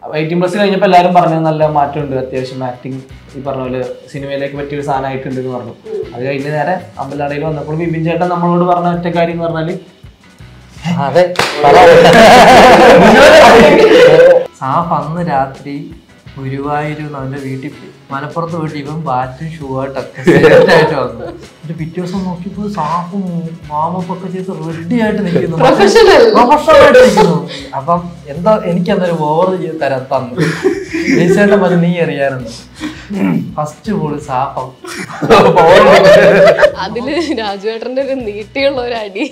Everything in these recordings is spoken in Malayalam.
എയ്റ്റീൻ പ്ലസ് കഴിഞ്ഞപ്പോൾ എല്ലാവരും പറഞ്ഞു നല്ല മാറ്റമുണ്ട് അത്യാവശ്യം ആക്ടിങ് ഈ പറഞ്ഞ പോലെ സിനിമയിലേക്ക് പറ്റിയ ഒരു സാധനമായിട്ടുണ്ട് എന്ന് പറഞ്ഞു അത് കഴിഞ്ഞ് നേരെ അമ്പലാടയിൽ വന്നപ്പോൾ ബിബിൻ ചേട്ടൻ നമ്മളോട് പറഞ്ഞ ഒറ്റ കാര്യം എന്ന് പറഞ്ഞാല് അതെ സാഫ് അന്ന് രാത്രി ഗുരുവായൂർ അവന്റെ വീട്ടിൽ പോയി മലപ്പുറത്ത് പോയിട്ട് ഇവൻ ബാറ്റും ഷൂ ആയിട്ടൊക്കെ set ആയിട്ട് വന്നു എന്നിട്ട് പിറ്റേ ദിവസം നോക്കിയപ്പോൾ സാഫും മാമപ്പൊക്കെ ചെയ്ത് റെഡി ആയിട്ട് നിൽക്കുന്നു Professional. Professional ആയിട്ട് നിൽക്കുന്നു അപ്പം എന്തോ എനിക്ക് അന്നൊരു ഓവർ തരാൻ തന്നു ജയിച്ചേട്ടൻ പറഞ്ഞു നീ അറിയാറുണ്ട് ഫസ്റ്റ് ബോൾ സാഫം അതില് രാജുവേട്ടന്റെ ഒരു നീട്ടിയുള്ള ഒരു അടി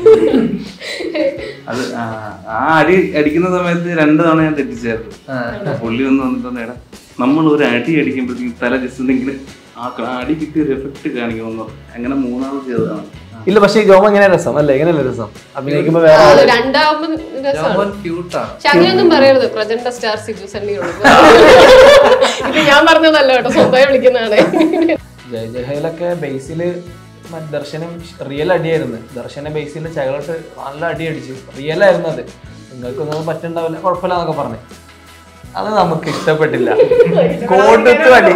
അത് ആ ആ അടി അടിക്കുന്ന സമയത്ത് രണ്ട് തവണ ഞാൻ തെറ്റിച്ചായിരുന്നു പുള്ളി ഒന്ന് വന്നിട്ട് എടാ നമ്മൾ ഒരു അടി അടിക്കുമ്പോഴത്തേക്കും തല ജസ്റ്റ് ഇങ്ങനെ ആ ക- അടി കിട്ടിയ ഒരു എഫക്ട് കാണിക്കണമെന്ന് പറഞ്ഞു. അങ്ങനെ മൂന്നാമത് ചെയ്തതാണ് ഇല്ല പക്ഷേ ജോമ ഇങ്ങനെ രസം അല്ലേ ഇങ്ങനെയല്ലേ രസം അഭിനയിക്കുമ്പോ വേറെ അത് രണ്ടാമത് രസമാണ് ക്യൂട്ടാണ് പക്ഷെ അങ്ങനെയൊന്നും പറയരുത് പ്രജന്റ സ്റ്റാർ സിജു സണ്ണിയോട് ഇത് ഞാൻ പറഞ്ഞതല്ല കേട്ടോ സ്വന്തമായി വിളിക്കുന്നതാണ് ജയ ജയഹയിലൊക്കെ ബേസില് മറ്റ് ദർശനം റിയൽ അടിയായിരുന്നു ദർശന ബേസിൽ ചകലോട്ട് നല്ല അടി അടിച്ചു റിയൽ ആയിരുന്നു അത് നിങ്ങൾക്കൊന്നും പറ്റുണ്ടാവില്ല കുഴപ്പമില്ല എന്നൊക്കെ പറഞ്ഞു അത് നമുക്ക് ഇഷ്ടപ്പെട്ടില്ല കൊടുത്തു അടി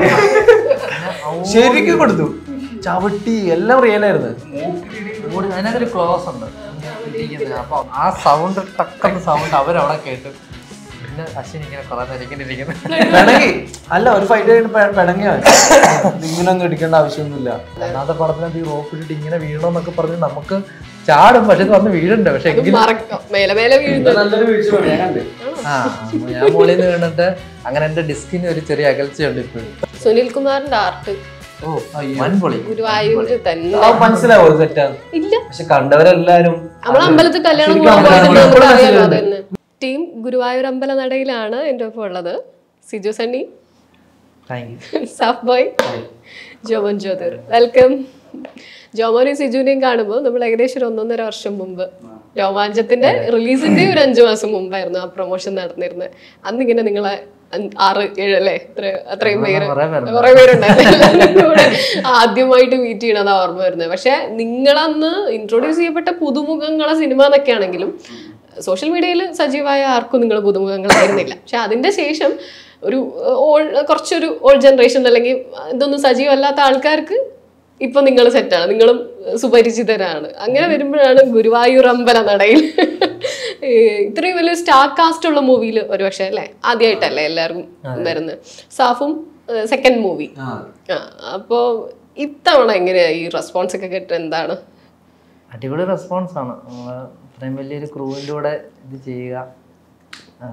ശരിക്കും കൊടുത്തു ചവിട്ടി എല്ലാം റിയൽ ആയിരുന്നു ഓടി അതിനകത്തൊരു ക്ലോസ് ഉണ്ട് ഇരിക്കുന്നത്. അപ്പൊ ആ സൗണ്ട് ടക്കുന്ന സൗണ്ട് അവരവിടെ കേട്ടു പിന്നെ അശ്വിൻ ഇങ്ങനെ കുറെ നേരം ഇങ്ങനെ ഇരിക്കുന്നു പിണങ്ങി അല്ല ഒരു ഫൈറ്റ് കഴിഞ്ഞ് പെ- പിണങ്ങിയ ഇങ്ങനൊന്നും ഇടിക്കേണ്ട ആവശ്യമൊന്നുമില്ല ഒന്നാമത്തെ പടത്തിനകത്ത് ഈ റോപ്പ് ഇട്ടിട്ട് ഇങ്ങനെ വീഴണമെന്നൊക്കെ പറഞ്ഞ് നമുക്ക് ചാടും പക്ഷെ ഇത് വന്ന് വീഴണ്ട പക്ഷെ എങ്കിലും മറക്കാം മേലെ മേലെ വീഴുന്നത് നല്ലൊരു വീഴ്ച ഞാൻ കണ്ട് ആ ഞാൻ മുകളിൽ നിന്ന് വീണിട്ട് അങ്ങനെ എന്റെ ഡിസ്കിന് ഒരു ചെറിയ അകൽച്ചയുണ്ട് ഇപ്പോഴും സുനിൽ കുമാറിന്റെ ആർട്ട് ഓ വൻപൊളി ഗുരുവായൂര് തന്നെ ആ മനസ്സിലാവും തെറ്റാണ് ഇല്ല പക്ഷെ കണ്ടവരെല്ലാരും നമ്മൾ അമ്പലത്തിൽ കല്യാണം ശരിക്കും കൂടാൻ അമ്പലത്തിൽ പോയിട്ട് കൂടാൻ നമുക്ക് അറിയാലോ ശരിയുണ്ട്. അതന്നെ ടീം ഗുരുവായൂർ അമ്പല നടയിലാണ് എൻ്റെ ഒപ്പം ഉള്ളത് Siju Sunny thank you Saaf boy Joman Jyothir welcome ജോമോനെയും സിജുവിനെയും കാണുമ്പോൾ നമ്മൾ ഏകദേശം ഒരു ഒന്നൊന്നര വർഷം മുമ്പ് രോമാഞ്ചത്തിന്റെ റിലീസിന്റെ ഒരു അഞ്ചു മാസം മുമ്പായിരുന്നു ആ പ്രൊമോഷൻ നടന്നിരുന്നത് അന്നിങ്ങനെ നിങ്ങളെ അഞ്ച്- ആറ് ഏഴ് അല്ലേ ഇത്ര അത്രയും പേര് കുറേ പേരുണ്ട്. കുറെ പേരുണ്ടായിരുന്നു കൂടെ ആദ്യമായിട്ട് മീറ്റ് ചെയ്യണതാ ഓർമ്മ വരുന്നത് പക്ഷെ നിങ്ങളന്ന് ഇൻട്രൊഡ്യൂസ് ചെയ്യപ്പെട്ട പുതുമുഖങ്ങളെ സിനിമ എന്നൊക്കെ ആണെങ്കിലും സോഷ്യൽ മീഡിയയിൽ സജീവമായ ആർക്കും നിങ്ങൾ പുതുമുഖങ്ങളായിരുന്നില്ല പക്ഷെ അതിന്റെ ശേഷം ഒരു ഓൾ കുറച്ചൊരു ഓൾഡ് ജനറേഷൻ അല്ലെങ്കിൽ ഇതൊന്നും സജീവമല്ലാത്ത ആൾക്കാർക്ക് ഇപ്പൊ നിങ്ങൾ സെറ്റാണ് നിങ്ങളും സുപരിചിതരാണ് അങ്ങനെ വരുമ്പോഴാണ് ഗുരുവായൂർ അമ്പല നടയിൽ ഈ ഇത്രയും വലിയ സ്റ്റാർ കാസ്റ്റ് ഉള്ള മൂവിയിൽ ഒരുപക്ഷെ അല്ലേ ആദ്യമായിട്ടല്ലേ എല്ലാവർക്കും വരുന്നത് സാഫും സെക്കൻഡ് മൂവി ആ അപ്പോ ഇത്തവണ എങ്ങനെയാ ഈ റെസ്പോൺസ് ഒക്കെ കിട്ടുക എന്താണ് അടിപൊളി റെസ്പോൺസ് ആണ് നമ്മള് ഇത്രയും വലിയൊരു ക്രൂവിൻ്റെ കൂടെ ഇത് ചെയ്യുക ആ,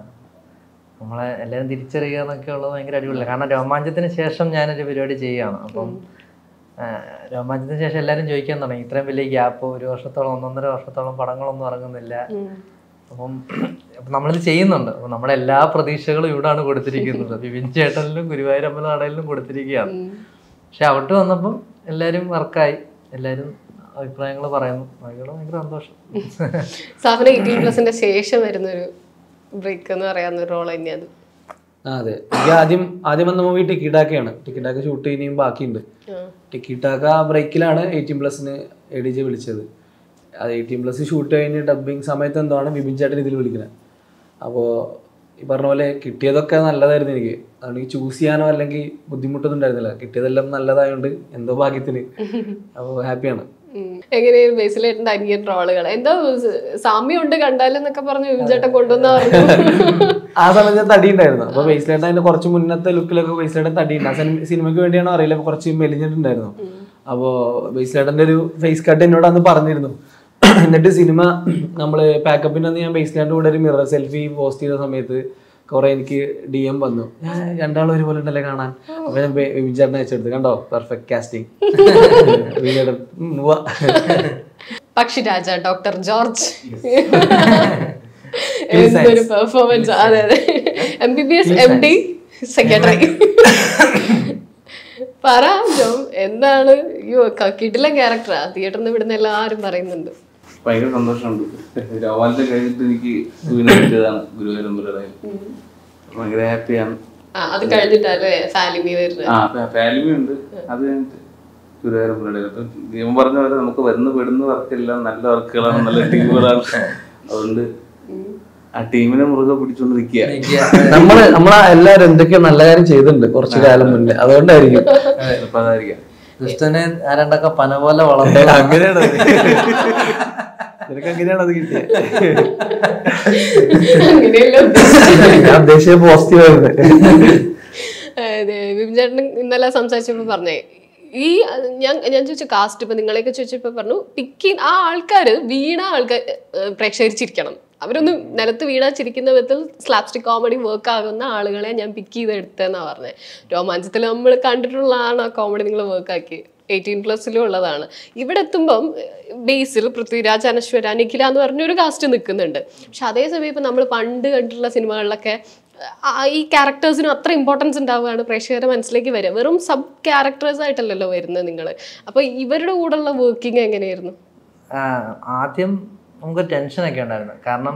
നമ്മളെ എല്ലാവരും തിരിച്ചറിയുക എന്നൊക്കെ ഉള്ളത് ഭയങ്കര അടിപൊളിയാണ് കാരണം രോമാഞ്ചത്തിന് ശേഷം ഞാനൊരു പരിപാടി ചെയ്യുകയാണ് അപ്പം ആ, രോമാഞ്ചത്തിന് ശേഷം എല്ലാവരും ചോദിക്കാൻ തുടങ്ങി ഇത്രയും വലിയ ഗ്യാപ്പ് ഒരു വർഷത്തോളം ഒന്നൊന്നര വർഷത്തോളം പടങ്ങളൊന്നും ഇറങ്ങുന്നില്ല അപ്പം അപ്പം നമ്മളിത് ചെയ്യുന്നുണ്ട് അപ്പം നമ്മുടെ എല്ലാ പ്രതീക്ഷകളും ഇവിടാണ് കൊടുത്തിരിക്കുന്നത് വിപിൻ ചേട്ടനിലും ഗുരുവായൂരമ്പല നടയിലും കൊടുത്തിരിക്കുകയാണ് പക്ഷെ അവിടെ വന്നപ്പം എല്ലാവരും വർക്കായി എല്ലാവരും അഭിപ്രായങ്ങൾ പറയുന്നു അതിലൂടെ ഭയങ്കര സന്തോഷം സാഫിന് എയ്റ്റീൻ പ്ലസിന്റെ ശേഷം വരുന്ന ഒരു ബ്രേക്ക് എന്ന് പറയാവുന്ന ഒരു റോൾ തന്നെയാണ് ആ, അതെ എനിക്ക് ആദ്യം ആദ്യം വന്ന മൂവി ടിക്കിറ്റാക്കയാണ് ടിക്കിറ്റാക്ക ഷൂട്ട് ഇനിയും ബാക്കിയുണ്ട് ടിക്കിറ്റാക്ക ബ്രേക്കിലാണ് എയ്റ്റീൻ പ്ലസിന് എ ഡി ജെ വിളിച്ചത് അത് എയ്റ്റീൻ പ്ലസ് ഷൂട്ട് കഴിഞ്ഞ് ഡബിങ് സമയത്ത് എന്താണ് ബിബിൻ ചേട്ടൻ ഇതിൽ വിളിക്കുന്നത് അപ്പോൾ ഈ പറഞ്ഞ പോലെ കിട്ടിയതൊക്കെ നല്ലതായിരുന്നു എനിക്ക് അതുകൊണ്ട് എനിക്ക് ചൂസ് ചെയ്യാനോ അല്ലെങ്കിൽ ബുദ്ധിമുട്ടൊന്നും ഉണ്ടായിരുന്നില്ല കിട്ടിയതെല്ലാം നല്ലതായതുകൊണ്ട് എന്തോ ഭാഗ്യത്തിന് അപ്പോൾ ഹാപ്പിയാണ് എങ്ങനെയാണ് ബേസിലേട്ടൻ്റെ അനിയൻ റോളുകൾ എന്തോ സ- സാമ്യമുണ്ട് കണ്ടാലെന്നൊക്കെ പറഞ്ഞു വിജയേട്ടൻ കൊണ്ടുവന്ന പറഞ്ഞു ആ സമയത്ത് തടി ഉണ്ടായിരുന്നു അപ്പൊ ബേസിലേട്ടൻ അതിന്റെ കുറച്ച് മുന്നത്തെ ലുക്കിലൊക്കെ ബേസിലേട്ടൻ തടി ഉണ്ട് ആ സിനിമ- സിനിമയ്ക്ക് വേണ്ടിയാണോ അറിയില്ല അപ്പൊ കുറച്ച് മെലിഞ്ഞിട്ടുണ്ടായിരുന്നു അപ്പോ ബേസിലേട്ടന്റെ ഒരു ഫേസ് കട്ട് എന്നോട് അന്ന് പറഞ്ഞിരുന്നു എന്നിട്ട് സിനിമ നമ്മള് പാക്കപ്പിന് അന്ന് ഞാൻ ബേസിലേട്ടൻ്റെ കൂടെ ഒരു മിറർ സെൽഫി പോസ്റ്റ് ചെയ്ത സമയത്ത് കുറെ എനിക്ക് ഡി എം വന്നു ഞാൻ രണ്ടാളും ഒരുപോലെ ഉണ്ടല്ലേ കാണാൻ അപ്പൊ ഞാൻ വിചാരണ അയച്ചെടുത്ത് കണ്ടോ പെർഫെക്റ്റ് കാസ്റ്റിംഗ് വിജയേട്ടൻ ഉം, ഉവ്വ. പക്ഷിരാജ ഡോക്ടർ ജോർജ് എന്തൊരു പെർഫോമൻസ് അതെ അതെ M B B S M D secretary പറ ജോം എന്താണ് അയ്യോ കിടിലൻ ക്യാരക്ടറാ തിയേറ്ററിൽ നിന്ന് വിടുന്ന എല്ലാവരും പറയുന്നുണ്ട് ഭയങ്കര സന്തോഷമുണ്ട് രോമാഞ്ചം കഴിഞ്ഞിട്ട് എനിക്ക് വീണ്ടും കിട്ടിയതാണ് ഗുരുവായൂരമ്പലയുടെ ഭയങ്കര ഹാപ്പിയാണ് ആ അത് കഴിഞ്ഞിട്ടല്ലേ ഫാലിമി വരുന്നത് ആ ഫാലിമി ഉണ്ട് അത് കഴിഞ്ഞിട്ട് ഗുരുവായൂരമ്പലയുടെ അപ്പൊ ദൈവം പറഞ്ഞ പോലെ നമുക്ക് വരുന്ന പെടുന്ന വർക്കെല്ലാം നല്ല വർക്കുകളാണ് നല്ല ടീമുകളാണ് അതുകൊണ്ട് ആ ടീമിനെ മുറുകെ പിടിച്ചോണ്ട് നിൽക്കുക നമ്മള് നമ്മളെ എല്ലാരും എന്തൊക്കെയോ നല്ല കാര്യം ചെയ്തിട്ടുണ്ട് കുറച്ചു കാലം മുന്നേ അതുകൊണ്ടായിരിക്കും അപ്പൊ അതായിരിക്കാം ക്രിസ്തുവിനെ ആരണ്ടൊക്കെ പന പോലെ വളർന്നു അങ്ങനെയാണ് അത്. നിനക്ക് അങ്ങനെയാണ് അത് കിട്ടിയത് അങ്ങനെയല്ലോ ഞാൻ ഉദ്ദേശിച്ച പോസിറ്റീവ് ആയിരുന്നു വിപിൻ ചേട്ടൻ ഇന്നലെ സംസാരിച്ചപ്പോൾ പറഞ്ഞേ ഈ അഹ് ഞാൻ ഞാൻ ചോദിച്ച കാസ്റ്റ് ഇപ്പൊ നിങ്ങളെയൊക്കെ ചോദിച്ചപ്പോ പറഞ്ഞു പിക്കി ആ ആൾക്കാർ വീണ ആൾക്കാർ പ്രേക്ഷകരിച്ചിരിക്കണം അവരൊന്ന് നിലത്ത് വീണാ ചിരിക്കുന്ന വിധത്തിൽ സ്ലാപ്സ്റ്റിക് കോമഡി വർക്ക് ആകുന്ന ആളുകളെ ഞാൻ പിക്ക് ചെയ്ത് എടുത്തതെന്നാ പറഞ്ഞത് രോമാഞ്ചത്തിൽ നമ്മൾ കണ്ടിട്ടുള്ളതാണ് ആ കോമഡി നിങ്ങൾ വർക്ക് ആക്കി എയ്റ്റീൻ പ്ലസ്സിലും ഉള്ളതാണ് ഇവിടെ എത്തുമ്പം ബേസിൽ പൃഥ്വിരാജ് അനശ്വര നിഖില എന്ന് പറഞ്ഞൊരു കാസ്റ്റ് നിൽക്കുന്നുണ്ട് പക്ഷെ അതേസമയം ഇപ്പം നമ്മൾ പണ്ട് കണ്ടിട്ടുള്ള സിനിമകളിലൊക്കെ ആ ഈ ക്യാരക്ടേഴ്സിനും അത്ര ഇമ്പോർട്ടൻസ് ഉണ്ടാവുകയാണ് പ്രേക്ഷകരുടെ മനസ്സിലേക്ക് വരിക വെറും സബ് ക്യാരക്ടേഴ്സ് ആയിട്ടല്ലല്ലോ വരുന്നത് നിങ്ങൾ അപ്പോൾ ഇവരുടെ കൂടെയുള്ള വർക്കിംഗ് എങ്ങനെയായിരുന്നു ആ, ആദ്യം നമുക്ക് ടെൻഷനൊക്കെ ഉണ്ടായിരുന്നു കാരണം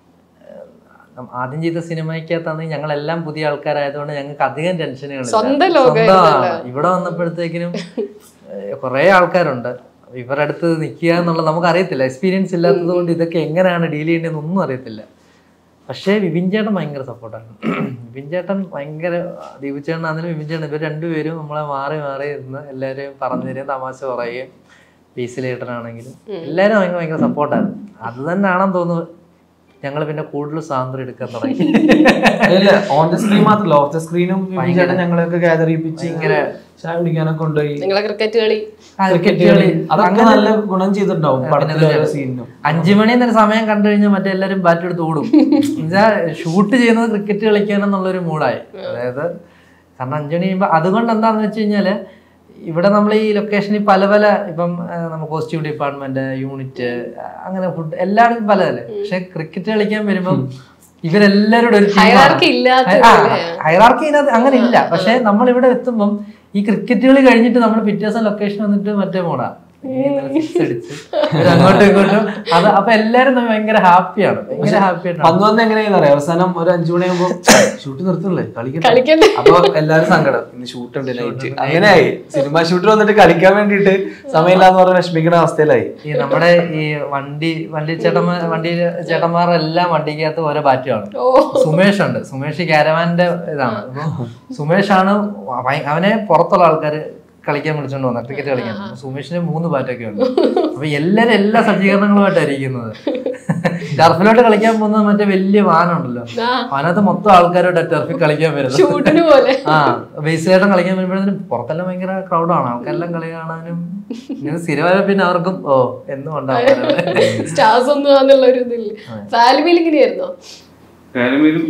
ഏഹ്, ആദ്യം ചെയ്ത സിനിമയ്ക്കകത്താണെങ്കിൽ ഞങ്ങളെല്ലാം പുതിയ ആൾക്കാരായതുകൊണ്ട് ഞങ്ങൾക്ക് അധികം ടെൻഷനുകൾ സ്വന്തം ലോകമായിരുന്നല്ലോ. ഇവിടെ വന്നപ്പോഴത്തേക്കിനും ഏഹ്, കുറേ ആൾക്കാരുണ്ട് ഇവരുടെ അടുത്ത് നിൽക്കുക എന്നുള്ളത് നമുക്ക് അറിയത്തില്ല എക്സ്പീരിയൻസ് ഇല്ലാത്തത് കൊണ്ട് ഇതൊക്കെ എങ്ങനെയാണ് ഡീൽ ചെയ്യേണ്ടതെന്ന് ഒന്നും അറിയത്തില്ല പക്ഷേ വിപിൻ ചേട്ടൻ ഭയങ്കര സപ്പോർട്ടാണ് വിപിൻ ചേട്ടൻ ഭയങ്കര ദീപു ചേട്ടൻ ആണെങ്കിലും വിപിൻ ചേട്ടൻ ഇവർ രണ്ടുപേരും നമ്മളെ മാറി മാറി ഇരുന്ന് എല്ലാവരെയും പറഞ്ഞു തരികയും തമാശ പറയുകയും പീസിലേട്ടനാണെങ്കിലും എല്ലാവരും ഭയങ്കര ഭയങ്കര സപ്പോർട്ടായിരുന്നു അത് തന്നെയാണെന്ന് തോന്നുന്നു ഞങ്ങൾ പിന്നെ കൂടുതൽ സ്വാതന്ത്ര്യം എടുക്കാൻ തുടങ്ങി അല്ല ഓൺ ദ സ്ക്രീൻ മാത്രമല്ല ഓഫ് ദ സ്ക്രീനും ചേട്ടൻ ഞങ്ങളെയൊക്കെ ഗ്യാദർ ചെയ്യിപ്പിച്ച് ഇങ്ങനെ ചായ കുടിക്കാനൊക്കെ കൊണ്ടുപോയി നിങ്ങളെ ക്രിക്കറ്റ് കളി ക്രിക്കറ്റ് കളി അതൊക്കെ നല്ല ഗുണം ചെയ്തിട്ടുണ്ടാവും പടത്തിലെ ഓരോ സീനിനും അഞ്ചു മണി എന്നൊരു സമയം കണ്ടു കഴിഞ്ഞാൽ മറ്റെല്ലാരും ബാറ്റ് എടുത്ത് ഓടും എന്നുവെച്ചാ ഷൂട്ട് ചെയ്യുന്നത് ക്രിക്കറ്റ് കളിക്കാനെന്നുള്ളൊരു മൂഡായി അതായത് കാരണം അഞ്ചു മണി കഴിയുമ്പോൾ അതുകൊണ്ട് എന്താണെന്ന് വെച്ച് കഴിഞ്ഞാല് ഇവിടെ നമ്മൾ ഈ ലൊക്കേഷനിൽ പല പല ഇപ്പം ആ, നമ്മൾ കോസ്റ്റ്യൂം ഡിപ്പാർട്ട്മെന്റ് യൂണിറ്റ് അങ്ങനെ ഫുഡ് എല്ലായിടത്തും പലതല്ലേ പക്ഷെ ക്രിക്കറ്റ് കളിക്കാൻ വരുമ്പം ഇവരെല്ലാവരും ഒരു Hierarchy ഇല്ലാത്ത പോലെ. ഹൈറാർക്കി അങ്ങനെ ഇല്ല പക്ഷെ നമ്മൾ ഇവിടെ എത്തുമ്പം ഈ ക്രിക്കറ്റ് കളി കഴിഞ്ഞിട്ട് നമ്മൾ പിറ്റേ ദിവസം ലൊക്കേഷൻ വന്നിട്ട് മറ്റേ മോഡാ സിക്സ് അടിച്ച് ഇവര് അങ്ങോട്ടും ഇങ്ങോട്ടും അത് അപ്പൊ എല്ലാരും തമ്മിൽ ഭയങ്കര ഹാപ്പിയാണ് ഭയങ്കര ഹാപ്പി ആയിട്ടാണ് അന്ന് വന്ന് എങ്ങനെയാണെന്ന് അറിയാം അവസാനം ഒരു അഞ്ചു മണിയാകുമ്പോ ഷൂട്ട് നിർത്തുന്നില്ലേ കളിക്കട്ടെ കളിക്കണ്ടേ അപ്പൊ എല്ലാരും സങ്കടം ഇന്ന് ഷൂട്ട് ഉണ്ട് നൈറ്റ് അങ്ങനെയായി സിനിമ ഷൂട്ടിൽ വന്നിട്ട് കളിക്കാൻ വേണ്ടിയിട്ട് സമയമില്ലാന്ന് പറഞ്ഞ് വിഷമിക്കുന്ന അവസ്ഥയിലായി ഈ നമ്മുടെ ഈ വണ്ടി വണ്ടി ചേട്ടന്മാർ വണ്ടി ചേട്ടന്മാരെല്ലാം വണ്ടിക്കകത്ത് ഓരോ ബാറ്റുമാണ് ഓ സുമേഷ് ഉണ്ട് സുമേഷ് കാരവാന്റെ ഇതാണ് അപ്പൊ സുമേഷാണ് ഭയ- അവനെ പുറത്തുള്ള ആൾക്കാര് കളിക്കാൻ വിളിച്ചോണ്ട് വന്നത് ക്രിക്കറ്റ് കളിക്കാൻ അപ്പൊ സുമേഷിന് മൂന്ന് ബാറ്റൊക്കെ ഉണ്ട് അപ്പൊ എല്ലാരും എല്ലാ സജ്ജീകരണങ്ങളുമായിട്ടാണ് ഇരിക്കുന്നത് ടർഫിലോട്ട് കളിക്കാൻ പോകുന്നത് മറ്റേ വലിയ വാനുണ്ടല്ലോ ആ അതിനകത്ത് മൊത്തം ആൾക്കാരോട്ട് ടർഫിൽ കളിക്കാൻ വരുന്നത് ഷൂട്ടിന് പോലെ ആ ബേസിലായിട്ടും കളിക്കാൻ വരുമ്പോഴത്തേനും പുറത്തെല്ലാം ഭയങ്കര ക്രൗഡാണ് ആൾക്കാരെല്ലാം കളി കാണാനും ഇങ്ങനെ സ്ഥിരമായ പിന്നെ അവർക്കും ഓ എന്നും ഉണ്ടാവും സ്റ്റാർസ് ഒന്നും ആന്നുള്ള ഒരു ഇതില്ല ഫാലിമിയിൽ ഇങ്ങനെയായിരുന്നോ കാലമേലും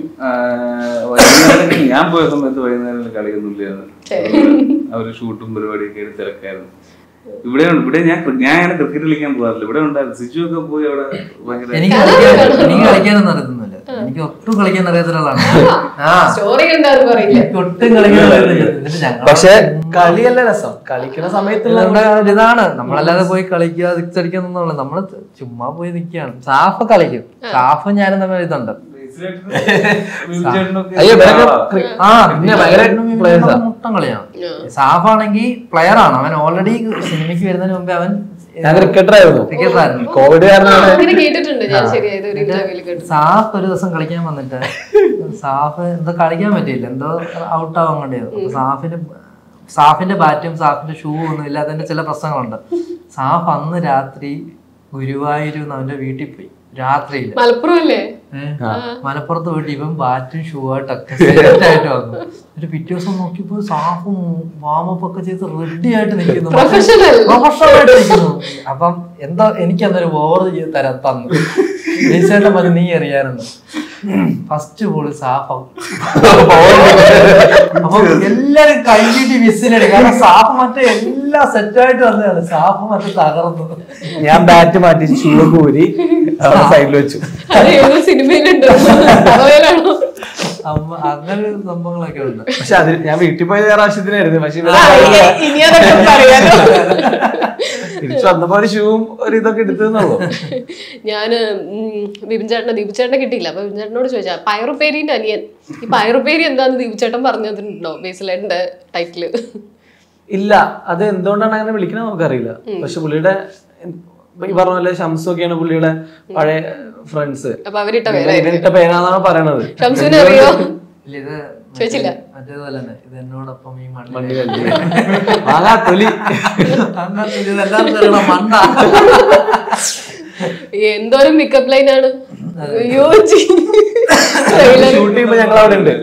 വൈകുന്നേരം ഞാൻ പോയ സമയത്ത് വൈകുന്നേരം കളിയൊന്നുമില്ലായിരുന്നു അവര് ഷൂട്ടും പരിപാടിയൊക്കെ ആയിട്ട് തിരക്കായിരുന്നു ഇവിടെ ഇവിടെ ഞാൻ ഞാൻ അങ്ങനെ ക്രിക്കറ്റ് കളിക്കാൻ പോകാറില്ല ഇവിടെ ഉണ്ടായിരുന്നു സിജു ഒക്കെ പോയി അവിടെ ഭയങ്കര എനിക്ക് കളിക്കാൻ എനിക്ക് കളിക്കാനൊന്നും അറിയത്തൊന്നുമില്ല എനിക്ക് ഒട്ടും കളിക്കാൻ അറിയാത്ത ഒരാളാണ് ആ സ്റ്റോറി ഉണ്ടാവും പറയില്ല എനിക്ക് ഒട്ടും കളിക്കാൻ അറിയത്തില്ല എന്നിട്ട് ഞങ്ങൾ പക്ഷെ കളിയല്ല രസം കളിക്കുന്ന സമയത്തുള്ള നമ്മുടെ ഒരു ഇതാണ് നമ്മളല്ലാതെ പോയി കളിക്കുക സിക്സ് അടിക്കാന്നൊന്നുമില്ല നമ്മള് ചുമ്മാ പോയി നിൽക്കുകയാണ് സാഫ് കളിക്കും സാഫ് ഞാനും തമ്മിൽ ഇതുണ്ട് അയ്യോ ഇവരൊക്കെ ക്രി- ആ പിന്നെ ഭയങ്കര players ആ. മുട്ടം കളിയാണ് സാഫ് ആണെങ്കിൽ പ്ലെയർ ആണ് അവൻ ഓൾറെഡി സിനിമയ്ക്ക് വരുന്നതിന് മുമ്പേ അവൻ ഞാൻ ക്രിക്കറ്റർ ആയിരുന്നു ക്രിക്കറ്റർ ആയിരുന്നു കോവിഡ് ആ, കാരണം അങ്ങനെ കേട്ടിട്ടുണ്ട് ഞാൻ ശരിയായത് ഒരു ഇന്റർവ്യൂല് കേട്ടു സാഫ് ഒരു ദിവസം കളിക്കാൻ വന്നിട്ട് സാഫ് എന്തോ കളിക്കാൻ പറ്റിയില്ല എന്തോ ഔട്ട് ആവാൻ വേണ്ടിയത് അപ്പൊ സാഫിന് സാഫിന്റെ ബാറ്റും സാഫിന്റെ ഷൂ ഒന്നും ഇല്ലാത്തതിന്റെ ചില പ്രശ്നങ്ങളുണ്ട് സാഫ് അന്ന് രാത്രി ഗുരുവായൂർ അവന്റെ വീട്ടിൽ പോയി രാത്രിയില് മലപ്പുറം അല്ലേ ഏ? മലപ്പുറത്ത് പോയിട്ട് ഇവൻ ബാറ്റും ഷൂ ആയിട്ടൊക്കെ set ആയിട്ട് വന്നു ഒരു പിറ്റേ ദിവസം നോക്കിയപ്പോ സാഫും വാമപ്പ് ഒക്കെ ചെയ്ത് റെഡി ആയിട്ട് നിൽക്കുന്നു Professional. പ്രൊഫഷണൽ ആയിട്ട് നിൽക്കുന്നു അപ്പം എന്താ എനിക്ക് അന്നൊരു ഓവർ തരാൻ തന്നു ചേട്ടൻ പറഞ്ഞു നീ അറിയാറുണ്ട് ഫസ്റ്റ് ബോള് സാഫ് അപ്പൊ എല്ലാരും കൈകിട്ടി വിസിലടി കാരണം സാഫ് മറ്റേ എല്ലാം സെറ്റായിട്ട് വന്നതാണ് സാഫ് മറ്റേ തകർന്നു ഞാൻ ബാറ്റ് മാറ്റി ഷൂ ഒക്കെ ഊരി സൈഡിൽ വെച്ചു അത് ഏതോ സിനിമയിലുണ്ട് അതുപോലെയാണോ അമ്മ അങ്ങനെ സംഭവങ്ങളൊക്കെ ഉണ്ട് പക്ഷെ അതിന് ഞാൻ വീട്ടിൽ പോയത് വേറെ ആവശ്യത്തിനായിരുന്നു പക്ഷെ ആ, ഇവിടെ ഇനി- ഇനി അതൊക്കെ പറയാലോ തിരിച്ചു വന്നപ്പോ ഒരു ഷൂവും ഒരു ഇതൊക്കെ എടുത്തെന്നുള്ളൂ ഞാൻ ബിബിൻ ചേട്ടനെ ദീപു ചേട്ടനെ കിട്ടിയില്ല അപ്പൊ ബിബിൻ ചേട്ടനോട് ചോദിച്ചാ പയറുപ്പേരിന്റെ അനിയൻ ഈ പയറുപ്പേരി എന്താന്ന് ദീപു ചേട്ടൻ പറഞ്ഞതിട്ടുണ്ടോ ബേസിലേട്ടന്റെ ടൈറ്റില് ഇല്ല അത് എന്തുകൊണ്ടാണ് അങ്ങനെ വിളിക്കണത് നമുക്കറിയില്ല പക്ഷെ പുള്ളിയുടെ ഈ പറഞ്ഞ പോലെ ഷംസൊക്കെയാണ് പുള്ളിയുടെ പഴയ ഫ്രണ്ട്സ് അപ്പൊ അവരിട്ട പേരായിരുന്നു ഇവനിട്ട പേരാന്നാണ് പറയണത് ഷംസുവിനെ അറിയോ ഇല്ല, ഇത് ചോദിച്ചില്ല. മറ്റേതുപോലെ തന്നെ ഇത് എന്നോടൊപ്പം ഈ മണ്ണ് മണ്ണിൽ കളി മാങ്ങാ തൊലി അങ്ങനെ ഇതെല്ലാം തരണം മണ്ണ എന്തോരം പിക്കപ്പ് ലൈൻ ആണ് അയ്യോ ഷൂട്ട് ചെയ്യുമ്പോ ഞങ്ങൾ അവിടെ ഉണ്ട്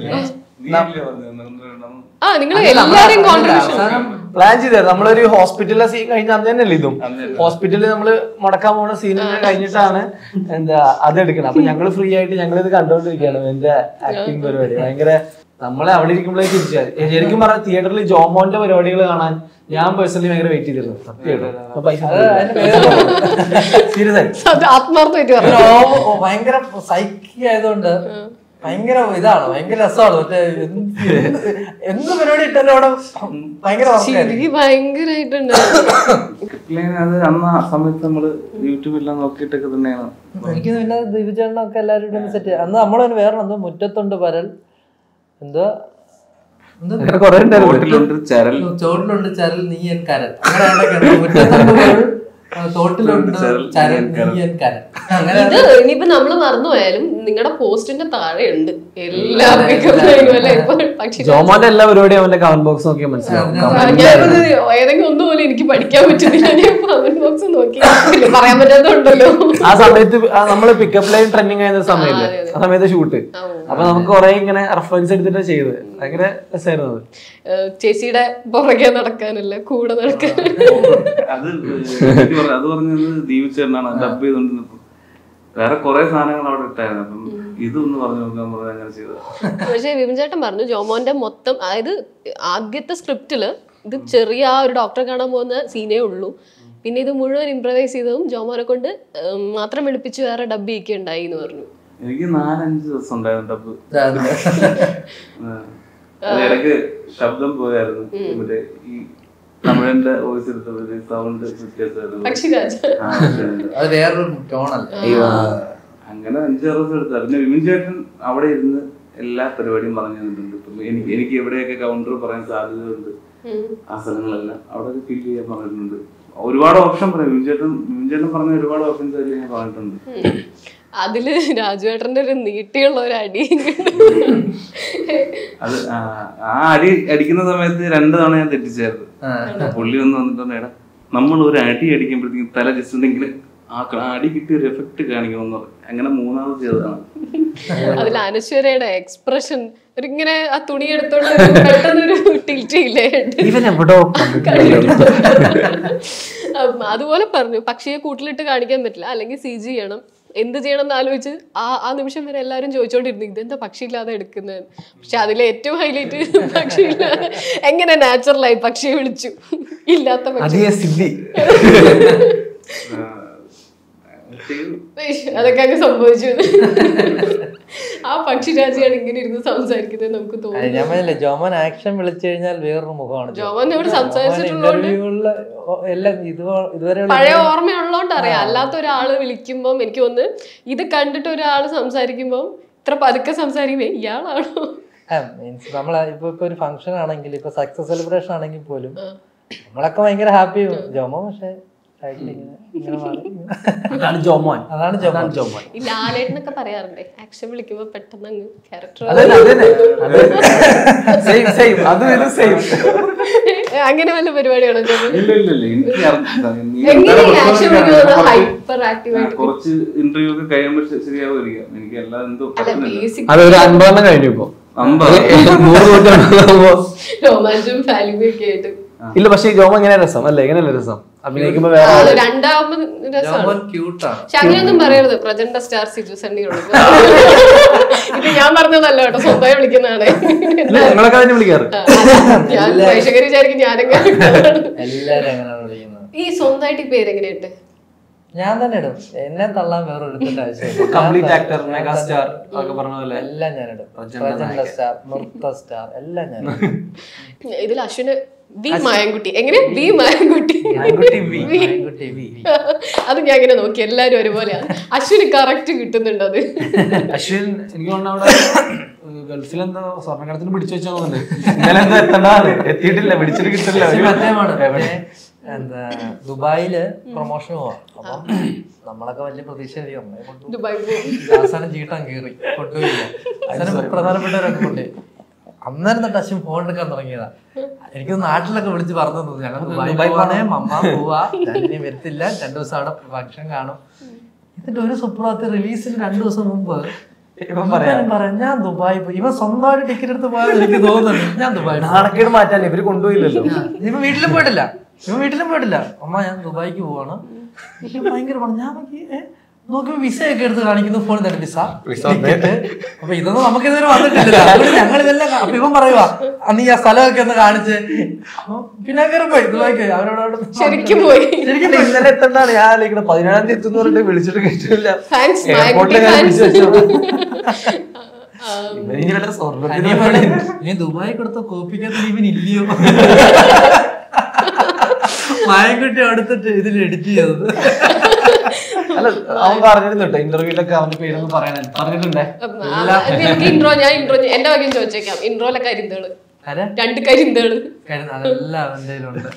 ആ നിങ്ങൾ എല്ലാരും കോൺട്രിബ്യൂഷൻ അവസാനം പ്ലാൻ ചെയ്തായിരുന്നു നമ്മളൊരു ഹോസ്പിറ്റലിലെ സീൻ കഴിഞ്ഞ അന്ന് തന്നെയല്ലേ ഇതും ഹോസ്പിറ്റലിൽ നമ്മള് മുടക്കാൻ പോണ സീൻ കഴിഞ്ഞിട്ടാണ് എന്താ അത് എടുക്കണം അപ്പൊ ഞങ്ങള് ഫ്രീ ആയിട്ട് ഞങ്ങൾ ഇത് കണ്ടോണ്ടിരിക്കുകയാണ് എന്റെ ആക്ടിങ് പരിപാടി ഭയങ്കര നമ്മളെ അവിടെ ഇരിക്കുമ്പോഴേ തിരിച്ചു ശരിക്കും പറഞ്ഞ തിയേറ്ററിൽ ജോമോന്റെ പരിപാടികൾ കാണാൻ ഞാൻ പേഴ്സണലി ഭയങ്കര വെയിറ്റ് ചെയ്തിരുന്നു സത്യമായിട്ടും അപ്പൊ പൈസ സീരിയസ് ആയി ആത്മാർത്ഥമായിട്ട് പറഞ്ഞു ഒരു ഓ- ഓ- ഭയങ്കര സൈക്കി ആയതുകൊണ്ട് ഭയങ്കര ഇതാണ് ഭയങ്കര രസമാണ് മറ്റേ എന്ത് എന്ത് പരിപാടി ഇട്ടാലും അവിടെ ഭയങ്കര വർക്കായിരിക്കും ചിരി ഭയങ്കരായിട്ടുണ്ട് അത് അന്ന് ആ സമയത്ത് നമ്മള് യൂട്യൂബിലെല്ലാം നോക്കിയിട്ടൊക്കെ തന്നെയാണ് എനിക്ക് പിന്നെ ദിവചേട്ടനൊക്കെ എല്ലാവരും കൂടി സെറ്റ് അന്ന് നമ്മൾ തന്നെ വേറെ എന്തോ മുറ്റത്തുണ്ട് പരൽ എന്തോ എന്തോ അങ്ങനെ കുറെ ഉണ്ടായിരുന്നു ബോട്ടിലുണ്ട് ചരൽ ചോട്ടിലുണ്ട് ചരൽ നീയൻ കരൽ അങ്ങനെ ആണ്ടൊക്കെയാണ്. മുറ്റത്തുണ്ട് പരൽ, ആ, തോട്ടിലുണ്ട് ചരൽ നീയൻ കരൽ അങ്ങനെ ഇത് ഇനിയിപ്പോ നമ്മള് മറന്നുപോയാലും നിങ്ങളുടെ പോസ്റ്റിന്റെ താഴെ ഉണ്ട് എല്ലാ പിക്കപ്പ് ലൈനും അല്ലെ ഇപ്പൊ പക്ഷി ജോമോന്റെ എല്ലാ പരിപാടിയും അവന്റെ കമന്റ് ബോക്സ് നോക്കിയാൽ മനസ്സിലാവും ഞാനത് ഏതെങ്കിലും ഒന്നും പോലും എനിക്ക് പഠിക്കാൻ പറ്റുന്നില്ല ഞാൻ കമന്റ് ബോക്സ് നോക്കി പിന്നെ പറയാൻ പറ്റാത്തതുണ്ടല്ലോ ആ സമയത്ത് ആ നമ്മള് പിക്കപ്പ് ലൈൻ ട്രെൻഡിങ് ആയിരുന്ന സമയത്ത് അതെ, അതെ. ആ സമയത്ത് ഷൂട്ട് ആ, ഓ. അപ്പൊ നമുക്ക് കുറെ ഇങ്ങനെ റെഫറൻസ് എടുത്തിട്ട് ചെയ്ത് ഭയങ്കര രസമായിരുന്നു അത് ഏഹ് ചേച്ചിയുടെ പുറകെ നടക്കാനല്ല കൂടെ നടക്കാൻ അത് എനിക്ക് പറ- അത് പറഞ്ഞത് ദീപിച്ചേട്ടനാണ് ഡബ് ചെയ്തോണ്ടിരുന്നപ്പോ വേറെ കുറെ സാധനങ്ങൾ അവിടെ ഇട്ടായിരുന്നു അപ്പം ഇതൊന്ന് പറഞ്ഞു നോക്കാൻ പറഞ്ഞ് അങ്ങനെ ചെയ്തത് പക്ഷേ വിപിൻ ചേട്ടൻ പറഞ്ഞു ജോമോന്റെ മൊത്തം അതായത് ആദ്യത്തെ സ്ക്രിപ്റ്റില് ഇത് ചെറിയ ആ ഒരു ഡോക്ടറെ കാണാൻ പോകുന്ന സീനേ ഉള്ളൂ പിന്നെ ഇത് മുഴുവൻ ഇംപ്രവൈസ് ചെയ്തതും ജോമോനെ കൊണ്ട് ഏഹ് മാത്രം വെളുപ്പിച്ച് വേറെ ഡബ് ഒക്കെ ഉണ്ടായി എന്ന് പറഞ്ഞു എനിക്ക് നാലഞ്ച് ദിവസം ഉണ്ടായിരുന്നു ഡബ് ഇതായിരുന്നു. അത് ഇടയ്ക്ക് ശബ്ദം പോയായിരുന്നു മറ്റേ ഈ തമിഴിന്റെ വോയിസ് എടുത്തത് സൗണ്ട് വ്യത്യാസമായിരുന്നു പക്ഷിരാജ് ആ, അതെ, അതെ. അത് വേറൊരു ടോണല്ല അങ്ങനെ അഞ്ചാറ് ദിവസം എടുത്തു പിന്നെ വിമിൻ ചേട്ടൻ അവിടെ ഇരുന്ന് എല്ലാ പരിപാടിയും പറഞ്ഞു തന്നിട്ടുണ്ട് ഇപ്പം എനിക്ക് എനിക്ക് എവിടെയൊക്കെ കൗണ്ടർ പറയാൻ സാധ്യതയുണ്ട് ആ സ്ഥലങ്ങളെല്ലാം അവിടെ ഫിൽ ചെയ്യാൻ പറഞ്ഞിട്ടുണ്ട് ഒരുപാട് ഓപ്ഷൻ പറയും വിമിൻ ചേട്ടൻ വിമിൻ ചേട്ടൻ പറഞ്ഞ ഒരുപാട് ഓപ്ഷൻസ് അതിൽ ഞാൻ പറഞ്ഞിട്ടുണ്ട് അതില് രാജുവേട്ടന്റെ ഒരു നീട്ടിയുള്ള ഒരു അടി അത് ആ ആ അടി അടിക്കുന്ന സമയത്ത് രണ്ട് തവണ ഞാൻ തെറ്റിച്ചായിരുന്നു പുള്ളി ഒന്ന് വന്നിട്ട് എടാ നമ്മൾ ഒരു അടി അടിക്കുമ്പോഴത്തേക്കും തല ജസ്റ്റ് ഉണ്ടെങ്കിൽ ആ ക- ആ അടി കിട്ടിയ ഒരു എഫക്ട് കാണിക്കണമെന്ന് പറഞ്ഞു അങ്ങനെ മൂന്നാമത് ചെയ്തതാണ് അതിൽ അനശ്വരയുടെ എക്സ്പ്രഷൻ ഒരു ഇങ്ങനെ ആ തുണി എടുത്തോണ്ട് പെട്ടെന്ന് ഒരു ടിൽറ്റ് ഇല്ലേ ഇവൻ എവിടോ കണ്ടിട്ടുണ്ടല്ലോ. ഉം, അതുപോലെ പറഞ്ഞു പക്ഷിയെ കൂട്ടിലിട്ട് കാണിക്കാൻ പറ്റില്ല അല്ലെങ്കിൽ സി ജി ചെയ്യണം എന്ത് ചെയ്യണം എന്ന് ആലോചിച്ച് ആ ആ നിമിഷം വരെ എല്ലാവരും ചോദിച്ചോണ്ടിരുന്നു ഇതെന്താ പക്ഷി ഇല്ലാതെ എടുക്കുന്നത് പക്ഷെ അതിലെ ഏറ്റവും ഹൈലൈറ്റ് പക്ഷി ഇല്ലാതെ എങ്ങനെ നാച്ചുറലായി പക്ഷിയെ വിളിച്ചു ഇല്ലാത്ത പക്ഷി അതേ സിദ്ധി ചെയ്തു. ഏയ്, അതൊക്കെ അങ്ങ് സംഭവിച്ചു ആ പക്ഷിരാജിയാണ് ഇങ്ങനെ ഇരുന്ന് സംസാരിക്കുന്നത് നമുക്ക് അത് തോന്നുന്നു ഞാൻ പറഞ്ഞില്ലേ ജോമൻ ആക്ഷൻ വിളിച്ചു കഴിഞ്ഞാൽ വേറൊരു മുഖമാണ് ജോമോൻ ഇവിടെ സംസാരിച്ചിട്ടുള്ളതുകൊണ്ട് ഇന്റർവ്യൂകളിലെ എല്ലാം ഇത് ഇതുവരെ പഴയ ഓർമ്മയുള്ളതുകൊണ്ട് അറിയാം അല്ലാത്ത ഒരാള് വിളിക്കുമ്പോൾ എനിക്ക് ഒന്ന് ഇത് കണ്ടിട്ട് ഒരാൾ സംസാരിക്കുമ്പോൾ ഇത്ര പതുക്കെ സംസാരിക്കുമ്പോ ഇയാളാണോ മീൻസ് നമ്മൾ ഇപ്പൊ ഇപ്പൊ ഒരു ഫംഗ്ഷൻ ആണെങ്കിൽ ഇപ്പൊ സക്സസ് സെലിബ്രേഷൻ ആണെങ്കിൽ പോലും നമ്മളൊക്കെ ഭയങ്കര ഹാപ്പി ജോമോ പക്ഷെ side ൽ ഇങ്ങനെ ഇങ്ങനെ മാറി. അതാണ് ജോമോൻ അതാണ് ജോമോ അതാണ് ജോമോൻ ഈ ലാലേട്ടനൊക്കെ പറയാറുണ്ടേ ആക്ഷൻ വിളിക്കുമ്പോ പെട്ടെന്ന് അങ്ങ് ക്യാരക്ടർ അതന്നെ അതന്നെ സെയിം സെയിം അതും ഇതും സെയിം അങ്ങനെ വല്ല പരിപാടിയാണോ ജോമോൻ ഇല്ല ഇല്ല ഇല്ല എനിക്ക് അറിഞ്ഞില്ല. നീ എങ്ങനെ എന്തായാലും ആക്ഷൻ കുറച്ച് വിളിക്കുന്നത് കുറച്ച് ഹൈപ്പർ ആക്റ്റീവ് ആ, ആയിട്ട് കുറച്ച് ഇന്റർവ്യൂ ഒക്കെ കഴിയുമ്പോൾ ശരിയാവുമായിരിക്കാം എനിക്ക് എല്ലാം എന്തോ അല്ല പറ്റുന്നില്ല ബേസിക് അതൊരു അൻപതെണ്ണം കഴിഞ്ഞു ഇപ്പൊ അമ്പത് നൂറ് നൂറ്റാകുമ്പോ റൊമാൻസും ഫാലിബും ഒക്കെ ആയിട്ട് ഇല്ല പക്ഷെ ജോമ എങ്ങനെ രസം അല്ലേ എങ്ങനെയല്ലേ രസം അഭിനയിക്കുമ്പോ വേറെ അത് രണ്ടാവുമ്പോ രസമാണ് ജോമോൻ ക്യൂട്ടാണ് പക്ഷെ അങ്ങനെയൊന്നും പറയരുത് പ്രജന്റ സ്റ്റാർ സിജു സണ്ണിയോട് ഇത് ഞാൻ പറഞ്ഞതല്ല കേട്ടോ സ്വന്തമായി വിളിക്കുന്നതാണ് ഇല്ല നിങ്ങളൊക്കെ തന്നെ വിളിക്കാറ് ഞാൻ പ്രേക്ഷകർ വിചാരിക്കും ഞാനെങ്ങനെ എല്ലാരും അങ്ങനെയാണ് വിളിക്കുന്നത് ഈ സ്വന്തമായിട്ട് ഈ പേര് എങ്ങനെയുണ്ട് ഞാൻ തന്നെ ഇടും എന്നെ തള്ളാൻ വേറെ ഒരുത്തിന്റെ ആവശ്യമില്ല കംപ്ലീറ്റ് ആക്ടർ മെഗാ സ്റ്റാർ ഒക്കെ പറഞ്ഞ പോലെ എല്ലാം ഞാൻ ഇടും പ്രചണ്ഡ സ്റ്റാർ നൃത്ത സ്റ്റാർ എല്ലാം ഞാൻ ഇടും. ഇതിൽ അശ്വിന് വി മായൻകുട്ടി എങ്ങനെ V Mayankutty Mayankutty V. V. Mayankutty V. അത് ഞാൻ ഇങ്ങനെ നോക്കി എല്ലാരും ഒരുപോലെയാണ് അശ്വിന് കറക്റ്റ് കിട്ടുന്നുണ്ട് അത് അശ്വിൻ എനിക്ക് തോന്നുന്നു അവിടെ ഗൾഫിലെന്തോ സ്വർണ്ണക്കടത്തിന് പിടിച്ചു വെച്ചാൽ തോന്നുന്നുണ്ട് ഇന്നലെ എന്തോ എത്തണ്ടാണ് എത്തിയിട്ടില്ല പിടിച്ചിട്ട് കിട്ടില്ല പക്ഷെ മറ്റേമാണ്. എവിടെ? എന്താ ദുബായില് പ്രൊമോഷൻ പോവാ അപ്പം നമ്മളൊക്കെ വലിയ പ്രതീക്ഷയായിരിക്കും നമ്മളെ കൊണ്ടുപോകും ദുബായ് പോകും അവസാനം ചീട്ടാൻ കയറി കൊണ്ടുപോയില്ല അവസാനം പ്രധാനപ്പെട്ടവരൊക്കെ കൊണ്ടുപോയി അന്നേരം തൊട്ട് അശ്വിൻ ഫോൺ എടുക്കാൻ തുടങ്ങിയതാ എനിക്ക് നാട്ടിലൊക്കെ വിളിച്ച് പറഞ്ഞു തന്നു ഞങ്ങൾ ദുബായ് പോവാണേ മമ്മ പോവാ ഞാൻ ഇനി വരത്തില്ല രണ്ടു ദിവസം അവിടെ ഫംഗ്ഷൻ കാണും എന്നിട്ട് ഒരു സുപ്രഭാതത്തിൽ റിലീസിന് രണ്ടു ദിവസം മുമ്പ് ഇവൻ പറയാ ഇവൻ പറയാം ഞാൻ ദുബായ് പോയി ഇവൻ സ്വന്തമായിട്ട് ടിക്കറ്റ് എടുത്ത് പോയാൽ എനിക്ക് തോന്നുന്നുണ്ട് ഞാൻ ദുബായ് പോയി." നാണക്കേട് മാറ്റാൻ ഇവര് കൊണ്ടുപോയില്ലല്ലോ ഇവൻ വീട്ടിലും പോയിട്ടില്ല ഇവൻ വീട്ടിലും പോയിട്ടില്ല അമ്മ ഞാൻ ദുബായിക്ക് പോവാണ് എനിക്ക് ഭയങ്കര പണം. ഞാൻ നോക്കി ഏ, നോക്കുമ്പോ വിസ ഒക്കെ എടുത്ത് കാണിക്കുന്നു ഫോണിൽ തന്നെ വിസ ടിക്കറ്റ് അപ്പൊ ഇതൊന്നും നമുക്ക് ഇതുവരെ വന്നിട്ടില്ല അതുകൊണ്ട് ഞങ്ങൾ ഇതെല്ലാം കാ- അപ്പൊ ഇവൻ പറയുവാ അന്ന് ഈ ആ സ്ഥലമൊക്കെ ഒന്ന് കാണിച്ച് അപ്പൊ പിന്നെ കയറി പോയി ദുബായിക്ക് അവരോട് അവിടെ ശരിക്കും പോയി ശരിക്കും ഇല്ല, ഇന്നലെ എത്തണ്ടാണ് ഞാൻ ആലോചിക്കുന്നത് പതിനേഴാം തീയതി എത്തുന്ന പറഞ്ഞിട്ട് വിളിച്ചിട്ട് കിട്ടില്ല താങ്ക്സ് എയർപോർട്ടിൽ ഞാൻ വിളിച്ചു അനിയൻ സ്വർണ്ണത്തിന് പറഞ്ഞു, നീ ദുബായി കൊടുത്ത കോപ്പിക്കകത്ത് ഇവൻ ഇല്ലയോ മായൻകുട്ടി അടുത്തിട്ട് ഇതിൽ എഡിറ്റ് ചെയ്തത് അല്ല അവൻ പറഞ്ഞിരുന്നു കേട്ടോ ഇന്റർവ്യൂലൊക്കെ അവന്റെ പേരൊന്നും പറയാൻ പറഞ്ഞിട്ടുണ്ടേ നമുക്ക് ഇൻട്രോ ഞാൻ ഇൻട്രോ എന്റെ വകയും ചോദിച്ചേക്കാം ഇൻട്രോയിലെ കരിന്തേള് ആരാ രണ്ട് കരിന്തേള് കാര്യം അതെല്ലാം അവന്റെ കയ്യിലുണ്ട്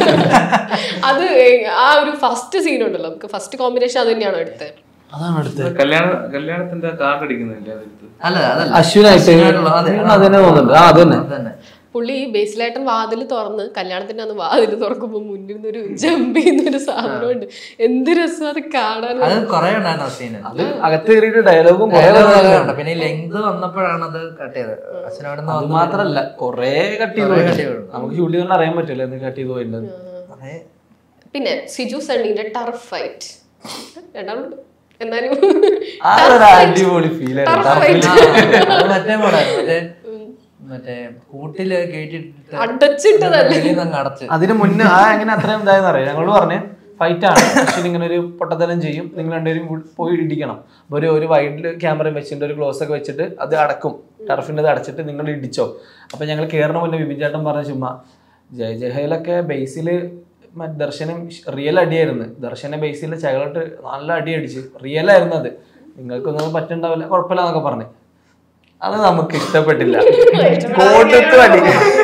അത് ആ ഒരു ഫസ്റ്റ് സീൻ ഉണ്ടല്ലോ നമുക്ക് ഫസ്റ്റ് കോമ്പിനേഷൻ അത് തന്നെയാണോ എടുത്തത് അതാണ് അടുത്ത് കല്യാണ കല്യാണത്തിന്റെ കാർഡ് അടിക്കുന്നില്ലേ അതെടുത്ത് അല്ല അതല്ല അശ്വിനായിട്ട് അശ്വിനായിട്ടുള്ള, അതെ, അതന്നെ തോന്നുന്നുണ്ട് ആ അതന്നെ അതന്നെ പുള്ളി ഈ ബേസിലായിട്ടും വാതിൽ തുറന്ന് കല്യാണത്തിന്റെ അന്ന് വാതിൽ തുറക്കുമ്പോ മുന്നിൽ നിന്ന് ഒരു ജമ്പ് ചെയ്യുന്ന ഒരു സാധനമുണ്ട് എന്ത് രസം അത് കാണാൻ അത് കൊറേ ഉണ്ടായിരുന്നു ആ സീന് അത് അകത്ത് കയറിയിട്ട് ഡയലോഗും പിന്നെ ഈ ലെങ്ത് വന്നപ്പോഴാണ് അത് കട്ട് ചെയ്തത് അച്ഛനവിടെ നിന്ന് അത് മാത്രല്ല കൊറേ കട്ട് ചെയ്ത് കുറേ cut പോയിട്ടുണ്ട്. ചെയ്തിട്ടുണ്ട്. നമുക്ക് ഷൂട്ട് ചെയ്തുകൊണ്ട് അറിയാൻ പറ്റില്ല എന്ത് കട്ട് ചെയ്ത് പോയിട്ടുണ്ട് പിന്നെ സിജു സണ്ണിന്റെ ടർഫ് ഫൈറ്റ് രണ്ടാളും എന്നാലും ആ ഒരു അടിപൊളി ഫീൽ Turf ആയിരുന്നു fight. അത് മറ്റേ മോഡായിരുന്നു മറ്റേ മറ്റേ കൂട്ടില് കേട്ടിട്ട് അടച്ചിട്ടതല്ലേ വെളിയിൽ നിന്ന് അങ്ങ് അടച്ച് അതിന് മുന്നേ ആ എങ്ങനെ അത്രയും ഇതായെന്ന് അറിയാം ഞങ്ങളോട് പറഞ്ഞേ ഫൈറ്റ് ആണ് അശ്വിൻ ഇങ്ങനെ ഒരു പൊട്ടത്തരം ചെയ്യും നിങ്ങൾ രണ്ടുപേരും കൂടി പോയി ഇടിക്കണം അപ്പൊ ഒരു ഒരു വൈഡിൽ ക്യാമറ വെച്ചിട്ട് ഒരു ക്ലോസ് ഒക്കെ വെച്ചിട്ട് അത് അടക്കും ടർഫിൻ്റെ അത് അടച്ചിട്ട് നിങ്ങൾ ഇടിച്ചോ അപ്പൊ ഞങ്ങൾ കയറണ മുന്നേ വിപിൻ ചേട്ടൻ പറഞ്ഞ ചുമ്മാ ജയ ജയഹയിലൊക്കെ ബേസിൽ മറ്റേ ദർശനം റിയൽ അടിയായിരുന്നു ദർശന ബേസിൽ ചകലോട്ട് നല്ല അടി അടിച്ച് റിയൽ ആയിരുന്നു അത് നിങ്ങൾക്കൊന്നും പറ്റുണ്ടാവില്ല കുഴപ്പമില്ല എന്നൊക്കെ പറഞ്ഞു അത് നമുക്ക് ഇഷ്ടപ്പെട്ടില്ല കോട്ടത്ത് അടി